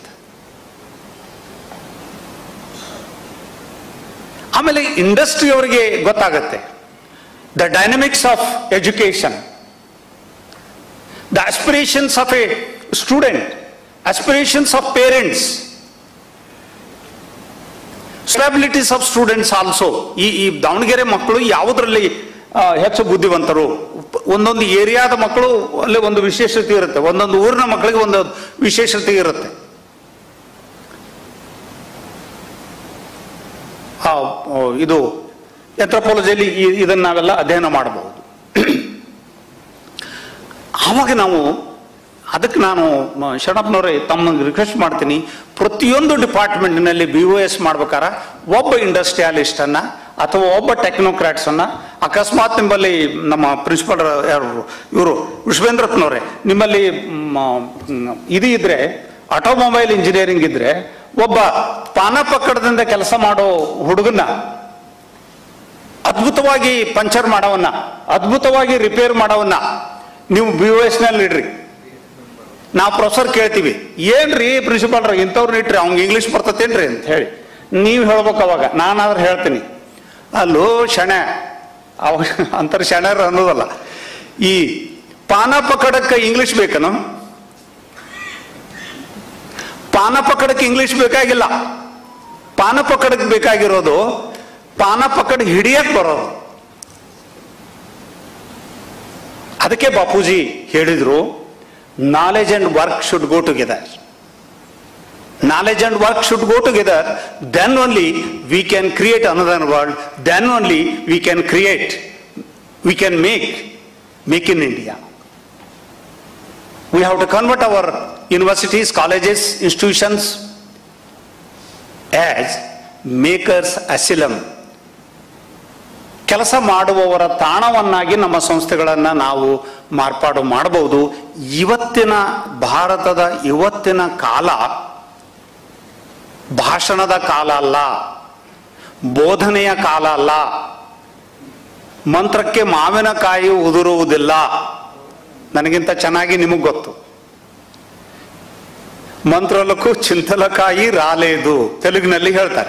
ಆಮೇಲೆ ಇಂಡಸ್ಟ್ರಿ ಅವರಿಗೆ ಗೊತ್ತಾಗತ್ತೆ the dynamics of education the aspirations of a student aspirations of parents stabilities of students also ಈ ಈ ದಾವಣಗೆರೆ ಮಕ್ಕಳು ಯಾವುದರಲ್ಲಿ ಆ, ಹೆಚ್ಚು ಬುದ್ಧಿವಂತರು ಒಂದೊಂದು ಏರಿಯಾದ ಮಕ್ಕಳು ಅಲ್ಲಿ ಒಂದು ವಿಶೇಷತೆ ಇರುತ್ತೆ ಒಂದೊಂದು ಊರಿನ ಮಕ್ಕಳಿಗೆ ಒಂದು ವಿಶೇಷತೆ ಇರುತ್ತೆ ಆ, ಆ, ಇದು ಎಥ್ರೋಪಾಲಜಿಯಲ್ಲಿ ಇದನ್ನ ನಾವೆಲ್ಲ ಅಧ್ಯಯನ ಮಾಡಬಹುದು ಆವಾಗ ನಾವು ಅದಕ್ಕೆ ನಾನು ಮ- ಶರಣಪ್ಪನವರೇ ತಮ್ಮ ರಿಕ್ವೆಸ್ಟ್ ಮಾಡ್ತೀನಿ ಪ್ರತಿಯೊಂದು ಡಿಪಾರ್ಟ್ಮೆಂಟ್ನಲ್ಲಿ ಬಿ ಒ ಎಸ್ ಮಾಡ್ಬೇಕಾರ ಒಬ್ಬ ಇಂಡಸ್ಟ್ರಿಯಾಲಿಸ್ಟ್ ಅನ್ನ ಅಥವಾ ಒಬ್ಬ ಟೆಕ್ನೋಕ್ರಾಟ್ಸ್ ಅನ್ನ ಅಕಸ್ಮಾತ್ ನಿಮ್ಮಲ್ಲಿ ನಮ್ಮ ಪ್ರಿನ್ಸಿಪಲ್ ಯಾರು ಇವರು ವಿಶ್ವೇಂದ್ರಪ್ಪನವರೇ ನಿಮ್ಮಲ್ಲಿ ಮ್, ಮ್, ಇದು ಇದ್ರೆ ಆಟೋಮೊಬೈಲ್ ಇಂಜಿನಿಯರಿಂಗ್ ಇದ್ರೆ ಒಬ್ಬ ಪಾನ ಪಕ್ಕಡದಿಂದ ಕೆಲಸ ಮಾಡೋ ಹುಡುಗನ್ನ ಅದ್ಭುತವಾಗಿ ಪಂಚರ್ ಮಾಡವನ್ನ ಅದ್ಭುತವಾಗಿ ರಿಪೇರ್ ಮಾಡವನ್ನ ನೀವು ಬಿ ಒ ಎಸ್ ನಲ್ಲಿ ಇಡ್ರಿ ನಾವು ಪ್ರೊಫೆಸರ್ ಕೇಳ್ತೀವಿ ಏನ್ರಿ ಪ್ರಿನ್ಸಿಪಾಲ್ರ ಇಂಥವ್ರನ್ನ ಇಟ್ರಿ ಅವ್ನಿಗೆ ಇಂಗ್ಲೀಷ್ ಬರ್ತತೇನ್ರಿ ಅಂತ ಹೇಳಿ ನೀವು ಹೇಳ್ಬೇಕು ಅವಾಗ ನಾನಾದ್ರೆ ಹೇಳ್ತೀನಿ ಅಲ್ಲೋ ಶಣೆ ಅವಾಗ ಅಂತರ ಶಣರ್ ಅನ್ನೋದಲ್ಲ ಈ ಪಾನ ಪಕಡಕ್ಕೆ ಇಂಗ್ಲಿಷ್ ಬೇಕನು ಪಾನ ಪಕಡಕ್ಕೆ ಇಂಗ್ಲಿಷ್ ಬೇಕಾಗಿಲ್ಲ ಪಾನ ಪಕಡಕ್ಕೆ ಬೇಕಾಗಿರೋದು ಪಾನ ಪಕಡ್ ಹಿಡಿಯಕ್ ಬರೋದು ಅದಕ್ಕೆ ಬಾಪೂಜಿ ಹೇಳಿದ್ರು knowledge and work should go together knowledge and work should go together then only we can create another world then only we can create we can make make in India we have to convert our universities, colleges, institutions as makers asylum. ಕೆಲಸ ಮಾಡುವವರ ತಾಣವನ್ನಾಗಿ ನಮ್ಮ ಸಂಸ್ಥೆಗಳನ್ನು ನಾವು ಮಾರ್ಪಾಡು ಮಾಡಬಹುದು ಇವತ್ತಿನ ಭಾರತದ ಇವತ್ತಿನ ಕಾಲ ಭಾಷಣದ ಕಾಲ ಅಲ್ಲ ಬೋಧನೆಯ ಕಾಲ ಅಲ್ಲ ಮಂತ್ರಕ್ಕೆ ಮಾವಿನಕಾಯಿ ಉದುರುವುದಿಲ್ಲ ನನಗಿಂತ ಚೆನ್ನಾಗಿ ನಿಮಗೆ ಗೊತ್ತು ಮಂತ್ರಲಕ್ಕೂ ಚಿಂತಲಕಾಯಿ ರಾಲೇದು ತೆಲುಗಿನಲ್ಲಿ ಹೇಳ್ತಾರೆ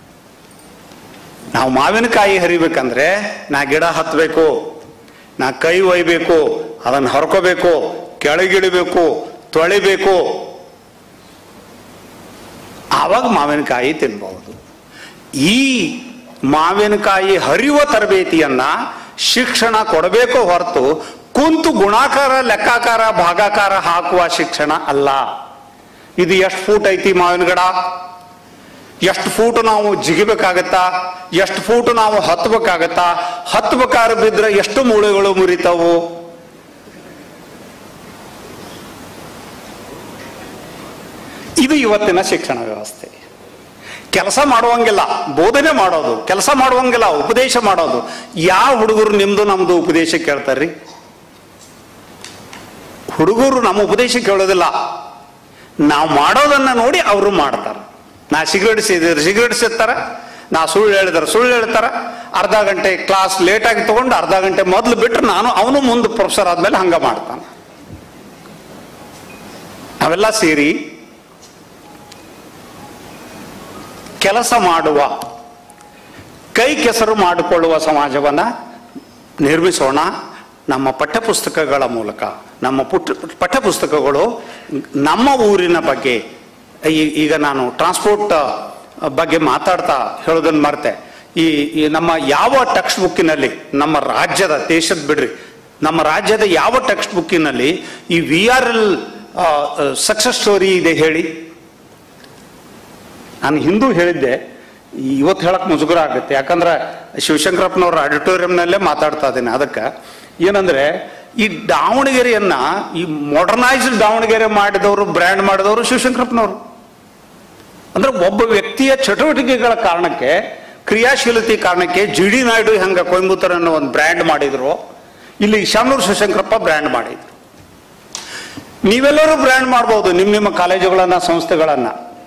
ನಾವು ಮಾವಿನಕಾಯಿ ಹರಿಬೇಕಂದ್ರೆ ನಾ ಗಿಡ ಹತ್ತಬೇಕು ನಾ ಕೈ ಒಯ್ಬೇಕು ಅದನ್ನು ಹೊರ್ಕೋಬೇಕು ಕೆಳಗಿಳಿಬೇಕು ತೊಳಿಬೇಕು ಆವಾಗ ಮಾವಿನಕಾಯಿ ತಿನ್ಬಹುದು ಈ ಮಾವಿನಕಾಯಿ ಹರಿಯುವ ತರಬೇತಿಯನ್ನ ಶಿಕ್ಷಣ ಕೊಡಬೇಕು ಹೊರತು ಕುಂತು ಗುಣಾಕಾರ ಲೆಕ್ಕಾಕಾರ ಭಾಗಾಕಾರ ಹಾಕುವ ಶಿಕ್ಷಣ ಅಲ್ಲ ಇದು ಎಷ್ಟು ಫೂಟ್ ಐತಿ ಮಾವಿನ ಗಿಡ ಎಷ್ಟು ಫೂಟ್ ನಾವು ಜಿಗಿಬೇಕಾಗತ್ತಾ ಎಷ್ಟು ಫೂಟ್ ನಾವು ಹತ್ಬೇಕಾಗತ್ತಾ ಹತ್ಬೇಕಾದ್ರೆ ಬಿದ್ರೆ ಎಷ್ಟು ಮೂಳೆಗಳು ಮುರಿತಾವು ಇದು ಇವತ್ತಿನ ಶಿಕ್ಷಣ ವ್ಯವಸ್ಥೆ ಕೆಲಸ ಮಾಡುವಂಗಿಲ್ಲ ಬೋಧನೆ ಮಾಡೋದು ಕೆಲಸ ಮಾಡುವಂಗಿಲ್ಲ ಉಪದೇಶ ಮಾಡೋದು ಯಾವ ಹುಡುಗರು ನಿಮ್ದು ನಮ್ದು ಉಪದೇಶ ಕೇಳ್ತಾರ್ರಿ ಹುಡುಗರು ನಮ್ಮ ಉಪದೇಶ ಕೇಳೋದಿಲ್ಲ ನಾವು ಮಾಡೋದನ್ನ ನೋಡಿ ಅವರು ಮಾಡ್ತಾರೆ ನಾ ಸಿಗರೇಟ್ ಸೇದಿದ್ರೆ ಸಿಗರೇಟ್ ಸೇರ್ತಾರ ನಾ ಸುಳ್ಳು ಹೇಳಿದ್ರೆ ಸುಳ್ಳು ಹೇಳ್ತಾರ ಅರ್ಧ ಗಂಟೆ ಕ್ಲಾಸ್ ಲೇಟಾಗಿ ತಗೊಂಡು ಅರ್ಧ ಗಂಟೆ ಮೊದಲು ಬಿಟ್ರೆ ನಾನು ಅವನು ಮುಂದೆ ಪ್ರೊಫೆಸರ್ ಆದ್ಮೇಲೆ ಹಂಗ ಮಾಡ್ತಾನೆ ಅವೆಲ್ಲ ಸೇರಿ ಕೆಲಸ ಮಾಡುವ ಕೈ ಕೆಸರು ಮಾಡಿಕೊಳ್ಳುವ ಸಮಾಜವನ್ನ ನಿರ್ಮಿಸೋಣ ನಮ್ಮ ಪಠ್ಯಪುಸ್ತಕಗಳ ಮೂಲಕ ನಮ್ಮ ಪುಟ್ಟ ಪಠ್ಯಪುಸ್ತಕಗಳು ನಮ್ಮ ಊರಿನ ಬಗ್ಗೆ ಈ- ಈಗ ನಾನು ಟ್ರಾನ್ಸ್ಪೋರ್ಟ್ ಬಗ್ಗೆ ಮಾತಾಡ್ತಾ ಹೇಳೋದನ್ನ ಮರ್ತೆ ಈ ಈ ನಮ್ಮ ಯಾವ ಟೆಕ್ಸ್ಟ್ ಬುಕ್ಕಿನಲ್ಲಿ ನಮ್ಮ ರಾಜ್ಯದ ದೇಶದ ಬಿಡ್ರಿ ನಮ್ಮ ರಾಜ್ಯದ ಯಾವ ಟೆಕ್ಸ್ಟ್ ಬುಕ್ಕಿನಲ್ಲಿ ಈ V R L success story ಇದೆ ಹೇಳಿ ನಾನು ಹಿಂದೂ ಹೇಳಿದ್ದೆ ಇವತ್ತು ಹೇಳಕ್ ಮುಜುಗರ ಆಗುತ್ತೆ ಯಾಕಂದ್ರೆ ಶಿವಶಂಕರಪ್ಪನವ್ರ ಆಡಿಟೋರಿಯಂನಲ್ಲೇ ಮಾತಾಡ್ತಾ ಇದ್ದೀನಿ ಅದಕ್ಕೆ ಏನಂದ್ರೆ ಈ ದಾವಣಗೆರೆಯನ್ನ ಈ ಮಾಡರ್ನೈಸ್ಡ್ ದಾವಣಗೆರೆ ಮಾಡಿದವರು ಬ್ರ್ಯಾಂಡ್ ಮಾಡಿದವರು ಶಿವಶಂಕರಪ್ಪನವರು ಅಂದ್ರೆ ಒಬ್ಬ ವ್ಯಕ್ತಿಯ ಚಟುವಟಿಕೆಗಳ ಕಾರಣಕ್ಕೆ ಕ್ರಿಯಾಶೀಲತೆ ಕಾರಣಕ್ಕೆ ಜಿ ಡಿ ನಾಯ್ಡು ಹಂಗ ಕೊಯಂಬತ್ತೂರ್ ಅನ್ನೋ ಒಂದು ಬ್ರ್ಯಾಂಡ್ ಮಾಡಿದ್ರು ಇಲ್ಲಿ ಶಾಮನೂರು ಶಿವಶಂಕರಪ್ಪ ಬ್ರ್ಯಾಂಡ್ ಮಾಡಿದ್ರು ನೀವೆಲ್ಲರೂ ಬ್ರ್ಯಾಂಡ್ ಮಾಡ್ಬೋದು ನಿಮ್ಮ ನಿಮ್ಮ ಕಾಲೇಜುಗಳನ್ನ ಸಂಸ್ಥೆಗಳನ್ನ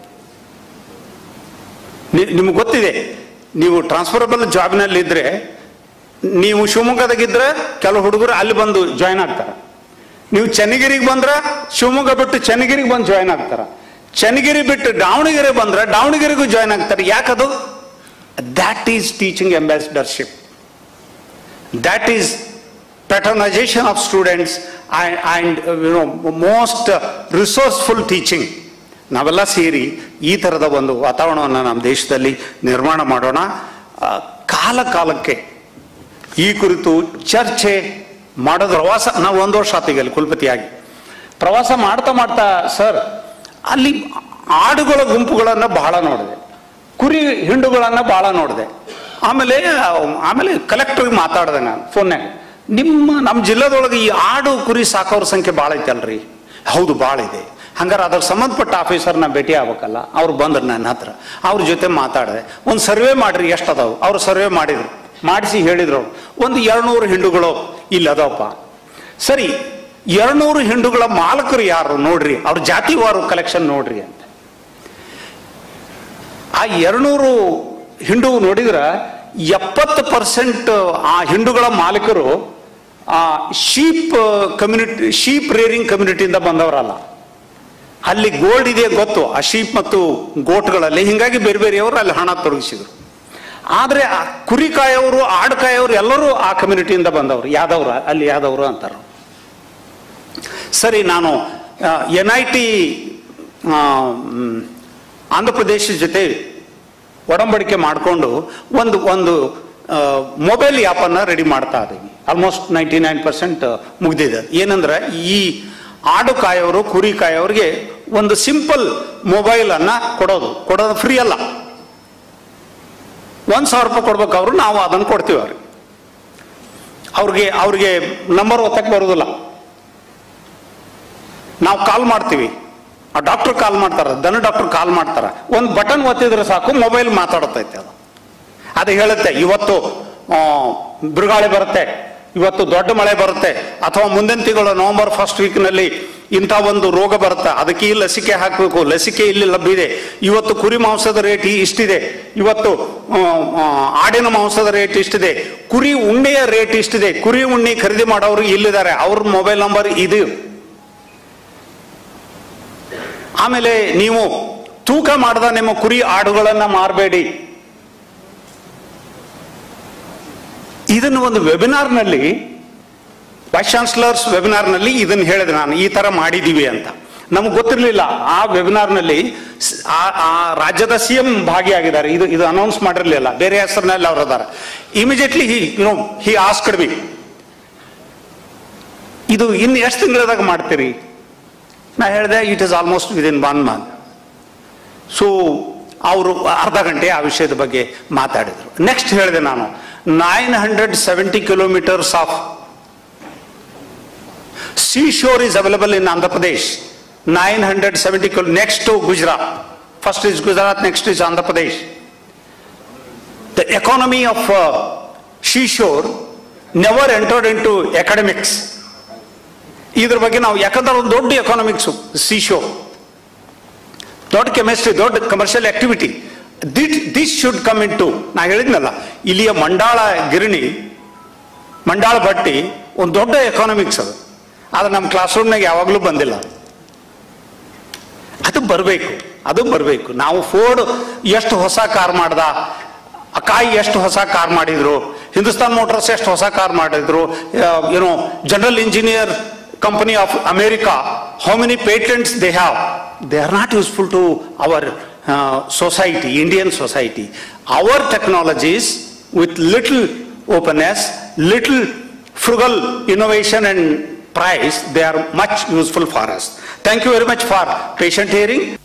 ನಿಮ್ಗೆ ಗೊತ್ತಿದೆ ನೀವು ಟ್ರಾನ್ಸ್ಫರಬಲ್ ಜಾಬ್ನಲ್ಲಿ ಇದ್ರೆ ನೀವು ಶಿವಮೊಗ್ಗದಾಗಿದ್ರೆ ಕೆಲವು ಹುಡುಗರು ಅಲ್ಲಿ ಬಂದು ಜಾಯ್ನ್ ಆಗ್ತಾರೆ ನೀವು ಚನ್ನಗಿರಿಗೆ ಬಂದ್ರೆ ಶಿವಮೊಗ್ಗ ಬಿಟ್ಟು ಚನ್ನಗಿರಿಗೆ ಬಂದು ಜಾಯ್ನ್ ಆಗ್ತಾರ ಚನ್ನಗಿರಿ ಬಿಟ್ಟು ದಾವಣಗೆರೆ ಬಂದ್ರೆ ದಾವಣಗೆರೆಗೂ ಜಾಯ್ನ್ ಆಗ್ತಾರೆ ಯಾಕದು that is teaching ambassadorship that is patronization of students and, and uh, you know most uh, resourceful teaching ನಾವೆಲ್ಲ ಸೇರಿ ಈ ಥರದ ಒಂದು ವಾತಾವರಣವನ್ನು ನಮ್ಮ ದೇಶದಲ್ಲಿ ನಿರ್ಮಾಣ ಮಾಡೋಣ ಆ, ಕಾಲ ಕಾಲಕ್ಕೆ ಈ ಕುರಿತು ಚರ್ಚೆ ಮಾಡೋದು ಪ್ರವಾಸ ನಾವು ಒಂದು ವರ್ಷ ಆತೀಗ ಅಲ್ಲಿ ಕುಲಪತಿಯಾಗಿ ಪ್ರವಾಸ ಮಾಡ್ತಾ ಮಾಡ್ತಾ ಸರ್ ಅಲ್ಲಿ ಆಡುಗಳ ಗುಂಪುಗಳನ್ನು ಬಹಳ ನೋಡಿದೆ ಕುರಿ ಹಿಂಡುಗಳನ್ನ ಬಹಳ ನೋಡಿದೆ ಆಮೇಲೆ ಆಮೇಲೆ ಕಲೆಕ್ಟರ್ಗೆ ಮಾತಾಡಿದೆ ನಾನು ಫೋನ್ಯಾಗ ನಿಮ್ಮ ನಮ್ಮ ಜಿಲ್ಲೆದೊಳಗೆ ಈ ಆಡು ಕುರಿ ಸಾಕೋರ ಸಂಖ್ಯೆ ಭಾಳ ಐತಲ್ರಿ ಹೌದು ಭಾಳ ಇದೆ ಹಂಗಾರೆ ಅದ್ರ ಸಂಬಂಧಪಟ್ಟ ಆಫೀಸರ್ನ ಭೇಟಿ ಆಗ್ಬೇಕಲ್ಲ ಅವ್ರು ಬಂದ್ರು ನನ್ನ ಹತ್ರ ಅವ್ರ ಜೊತೆ ಮಾತಾಡಿದೆ ಒಂದು ಸರ್ವೆ ಮಾಡ್ರಿ ಎಷ್ಟು ಅದಾವು ಅವ್ರು ಸರ್ವೆ ಮಾಡಿದ್ರು ಮಾಡಿಸಿ ಹೇಳಿದ್ರು ಅವ್ರು. ಒಂದು ಎರಡ್ನೂರು ಹಿಂಡುಗಳು ಇಲ್ಲಿ ಅದಾವಪ್ಪ ಸರಿ ಎರಡ್ನೂರು ಹಿಂಡುಗಳ ಮಾಲಕರು ಯಾರು ನೋಡ್ರಿ ಅವ್ರ ಜಾತಿವಾರು ಕಲೆಕ್ಷನ್ ನೋಡ್ರಿ ಅಂತ ಆ ಎರಡ್ನೂರು ಹಿಂಡು ನೋಡಿದ್ರ ಎಪ್ಪತ್ತು ಪರ್ಸೆಂಟ್ ಆ ಹಿಂಡುಗಳ ಮಾಲೀಕರು ಆ ಶೀಪ್ ಕಮ್ಯುನಿಟಿ ಶೀಪ್ ರೇರಿಂಗ್ ಕಮ್ಯುನಿಟಿಯಿಂದ ಬಂದವರಲ್ಲ ಅಲ್ಲಿ ಗೋಲ್ಡ್ ಇದೆ ಗೊತ್ತು ಆ ಶೀಪ್ ಮತ್ತು ಗೋಟ್ಗಳಲ್ಲಿ ಹಿಂಗಾಗಿ ಬೇರೆ ಬೇರೆಯವರು ಅಲ್ಲಿ ಹಣ ತೊಡಗಿಸಿದ್ರು ಆದ್ರೆ ಆ ಕುರಿ ಕಾಯೋರು ಆಡು ಕಾಯೋರು ಎಲ್ಲರೂ ಆ ಕಮ್ಯುನಿಟಿಯಿಂದ ಬಂದವರು ಯಾದವ್ರ ಅಲ್ಲಿ ಯಾದವರು ಅಂತಾರ ಸರಿ ನಾನು ಎನ್ ಐ ಟಿ ಆಂಧ್ರ ಪ್ರದೇಶ ಜೊತೆ ಒಡಂಬಡಿಕೆ ಮಾಡಿಕೊಂಡು ಒಂದು ಒಂದು ಮೊಬೈಲ್ ಆ್ಯಪನ್ನು ರೆಡಿ ಮಾಡ್ತಾ ಇದ್ದೀವಿ ಆಲ್ಮೋಸ್ಟ್ ನೈಂಟಿ ನೈನ್ ಪರ್ಸೆಂಟ್ ಮುಗ್ದಿದೆ ಏನಂದ್ರೆ ಈ ಆಡು ಕಾಯೋರು ಕುರಿ ಕಾಯೋರಿಗೆ ಒಂದು ಸಿಂಪಲ್ ಮೊಬೈಲ್ ಅನ್ನ ಕೊಡೋದು ಕೊಡೋದು ಫ್ರೀ ಅಲ್ಲ ಒಂದ್ ಸಾವಿರ ರೂಪಾಯಿ ಕೊಡ್ಬೇಕು ಅವರು ನಾವು ಅದನ್ನು ಕೊಡ್ತೀವಿ ಅವ್ರಿಗೆ ಅವ್ರಿಗೆ ಅವ್ರಿಗೆ ನಂಬರ್ ಒತ್ತಕ್ಕೆ ಬರೋದಿಲ್ಲ ನಾವು ಕಾಲ್ ಮಾಡ್ತೀವಿ ಆ ಡಾಕ್ಟರ್ ಕಾಲ್ ಮಾಡ್ತಾರ ದನ ಡಾಕ್ಟರ್ ಕಾಲ್ ಮಾಡ್ತಾರ ಒಂದು ಬಟನ್ ಒತ್ತಿದ್ರೆ ಸಾಕು ಮೊಬೈಲ್ ಮಾತಾಡುತ್ತೈತೆ ಅದು ಅದು ಹೇಳುತ್ತೆ ಇವತ್ತು ಆ, ಬಿರುಗಾಳಿ ಬರುತ್ತೆ ಇವತ್ತು ದೊಡ್ಡ ಮಳೆ ಬರುತ್ತೆ ಅಥವಾ ಮುಂದಿನ ತಿಂಗಳು ನವೆಂಬರ್ ಫಸ್ಟ್ ವೀಕ್ನಲ್ಲಿ ಇಂಥ ಒಂದು ರೋಗ ಬರುತ್ತೆ ಅದಕ್ಕೆ ಈ ಲಸಿಕೆ ಹಾಕಬೇಕು ಲಸಿಕೆ ಇಲ್ಲಿ ಲಭ್ಯ ಇದೆ ಇವತ್ತು ಕುರಿ ಮಾಂಸದ ರೇಟ್ ಇಷ್ಟಿದೆ ಇವತ್ತು ಆ, ಆ, ಆಡಿನ ಮಾಂಸದ ರೇಟ್ ಇಷ್ಟಿದೆ ಕುರಿ ಉಣ್ಣೆಯ ರೇಟ್ ಇಷ್ಟಿದೆ ಕುರಿ ಉಣ್ಣೆ ಖರೀದಿ ಮಾಡೋರು ಇಲ್ಲಿದ್ದಾರೆ ಅವ್ರ ಮೊಬೈಲ್ ನಂಬರ್ ಇದು ಆಮೇಲೆ ನೀವು ತೂಕ ಮಾಡದ ನಿಮ್ಮ ಕುರಿ ಆಡುಗಳನ್ನ ಮಾರಬೇಡಿ ಇದನ್ನು ಒಂದು ವೆಬಿನಾರ್ನಲ್ಲಿ ವೈಸ್ ಚಾನ್ಸಲರ್ಸ್ ವೆಬಿನಾರ್ನಲ್ಲಿ ಇದನ್ನು ಹೇಳಿದೆ ನಾನು ಈ ತರ ಮಾಡಿದೀವಿ ಅಂತ ನಮ್ಗೆ ಗೊತ್ತಿರಲಿಲ್ಲ ಆ ವೆಬಿನಾರ್ನಲ್ಲಿ ಸ್- ಆ ಆ ರಾಜ್ಯದ ಸಿ ಎಂ ಭಾಗಿಯಾಗಿದ್ದಾರೆ ಇದು ಇದು ಅನೌನ್ಸ್ ಮಾಡಿರಲಿಲ್ಲ ಬೇರೆ ಹೆಸರಿನಲ್ಲಿ ಅವ್ರು ಅದಾರ immediately he you know he asked ಬಿ ಇದು ಇನ್ನು ಎಷ್ಟು ತಿಂಗಳದಾಗ ಮಾಡ್ತೀರಿ ನಾ ಹೇಳಿದೆ it is almost within one month so ಅವರು ಅರ್ಧ ಗಂಟೆ ಆ ವಿಷಯದ ಬಗ್ಗೆ ಮಾತಾಡಿದರು ನೆಕ್ಸ್ಟ್ ಹೇಳಿದೆ ನಾನು nine hundred seventy kilometers of sea shore is available in Andhra Pradesh nine hundred seventy kilo next to Gujarat first is Gujarat next is Andhra Pradesh the economy of sea shore never entered into academics ಇದ್ರ ಬಗ್ಗೆ ನಾವು ಯಾಕಂದ್ರೆ ಒಂದು ದೊಡ್ಡ economics sea shore ದೊಡ್ಡ chemistry ದೊಡ್ಡ commercial activity that this should come into ನಾ ಹೇಳಿದ್ನಲ್ಲ ಇಲ್ಲಿಯ ಮಂಡಾಳ ಗಿರಣಿ ಮಂಡಾಳ ಭಟ್ಟಿ ಒಂದು ದೊಡ್ಡ ಎಕಾನಮಿಕ್ಸ್ ಅದು ಆದ್ರೆ ನಮ್ಮ ಕ್ಲಾಸ್ ರೂಮ್ನಾಗ ಯಾವಾಗಲೂ ಬಂದಿಲ್ಲ ಅದು ಬರಬೇಕು ಅದು ಬರಬೇಕು ನಾವು ಫೋರ್ಡ್ ಎಷ್ಟು ಹೊಸ ಕಾರ್ ಮಾಡ್ದ ಅಕಾಯಿ ಎಷ್ಟು ಹೊಸ ಕಾರ್ ಮಾಡಿದ್ರು ಹಿಂದೂಸ್ತಾನ್ ಮೋಟಾರ್ಸ್ ಎಷ್ಟು ಹೊಸ ಕಾರ್ ಮಾಡಿದ್ರು ಏನೋ general engineer company of America how many patents they have they are not useful to our society, Indian society. Our technologies with little openness, little frugal innovation and price, they are much useful for us. Thank you very much for patient hearing.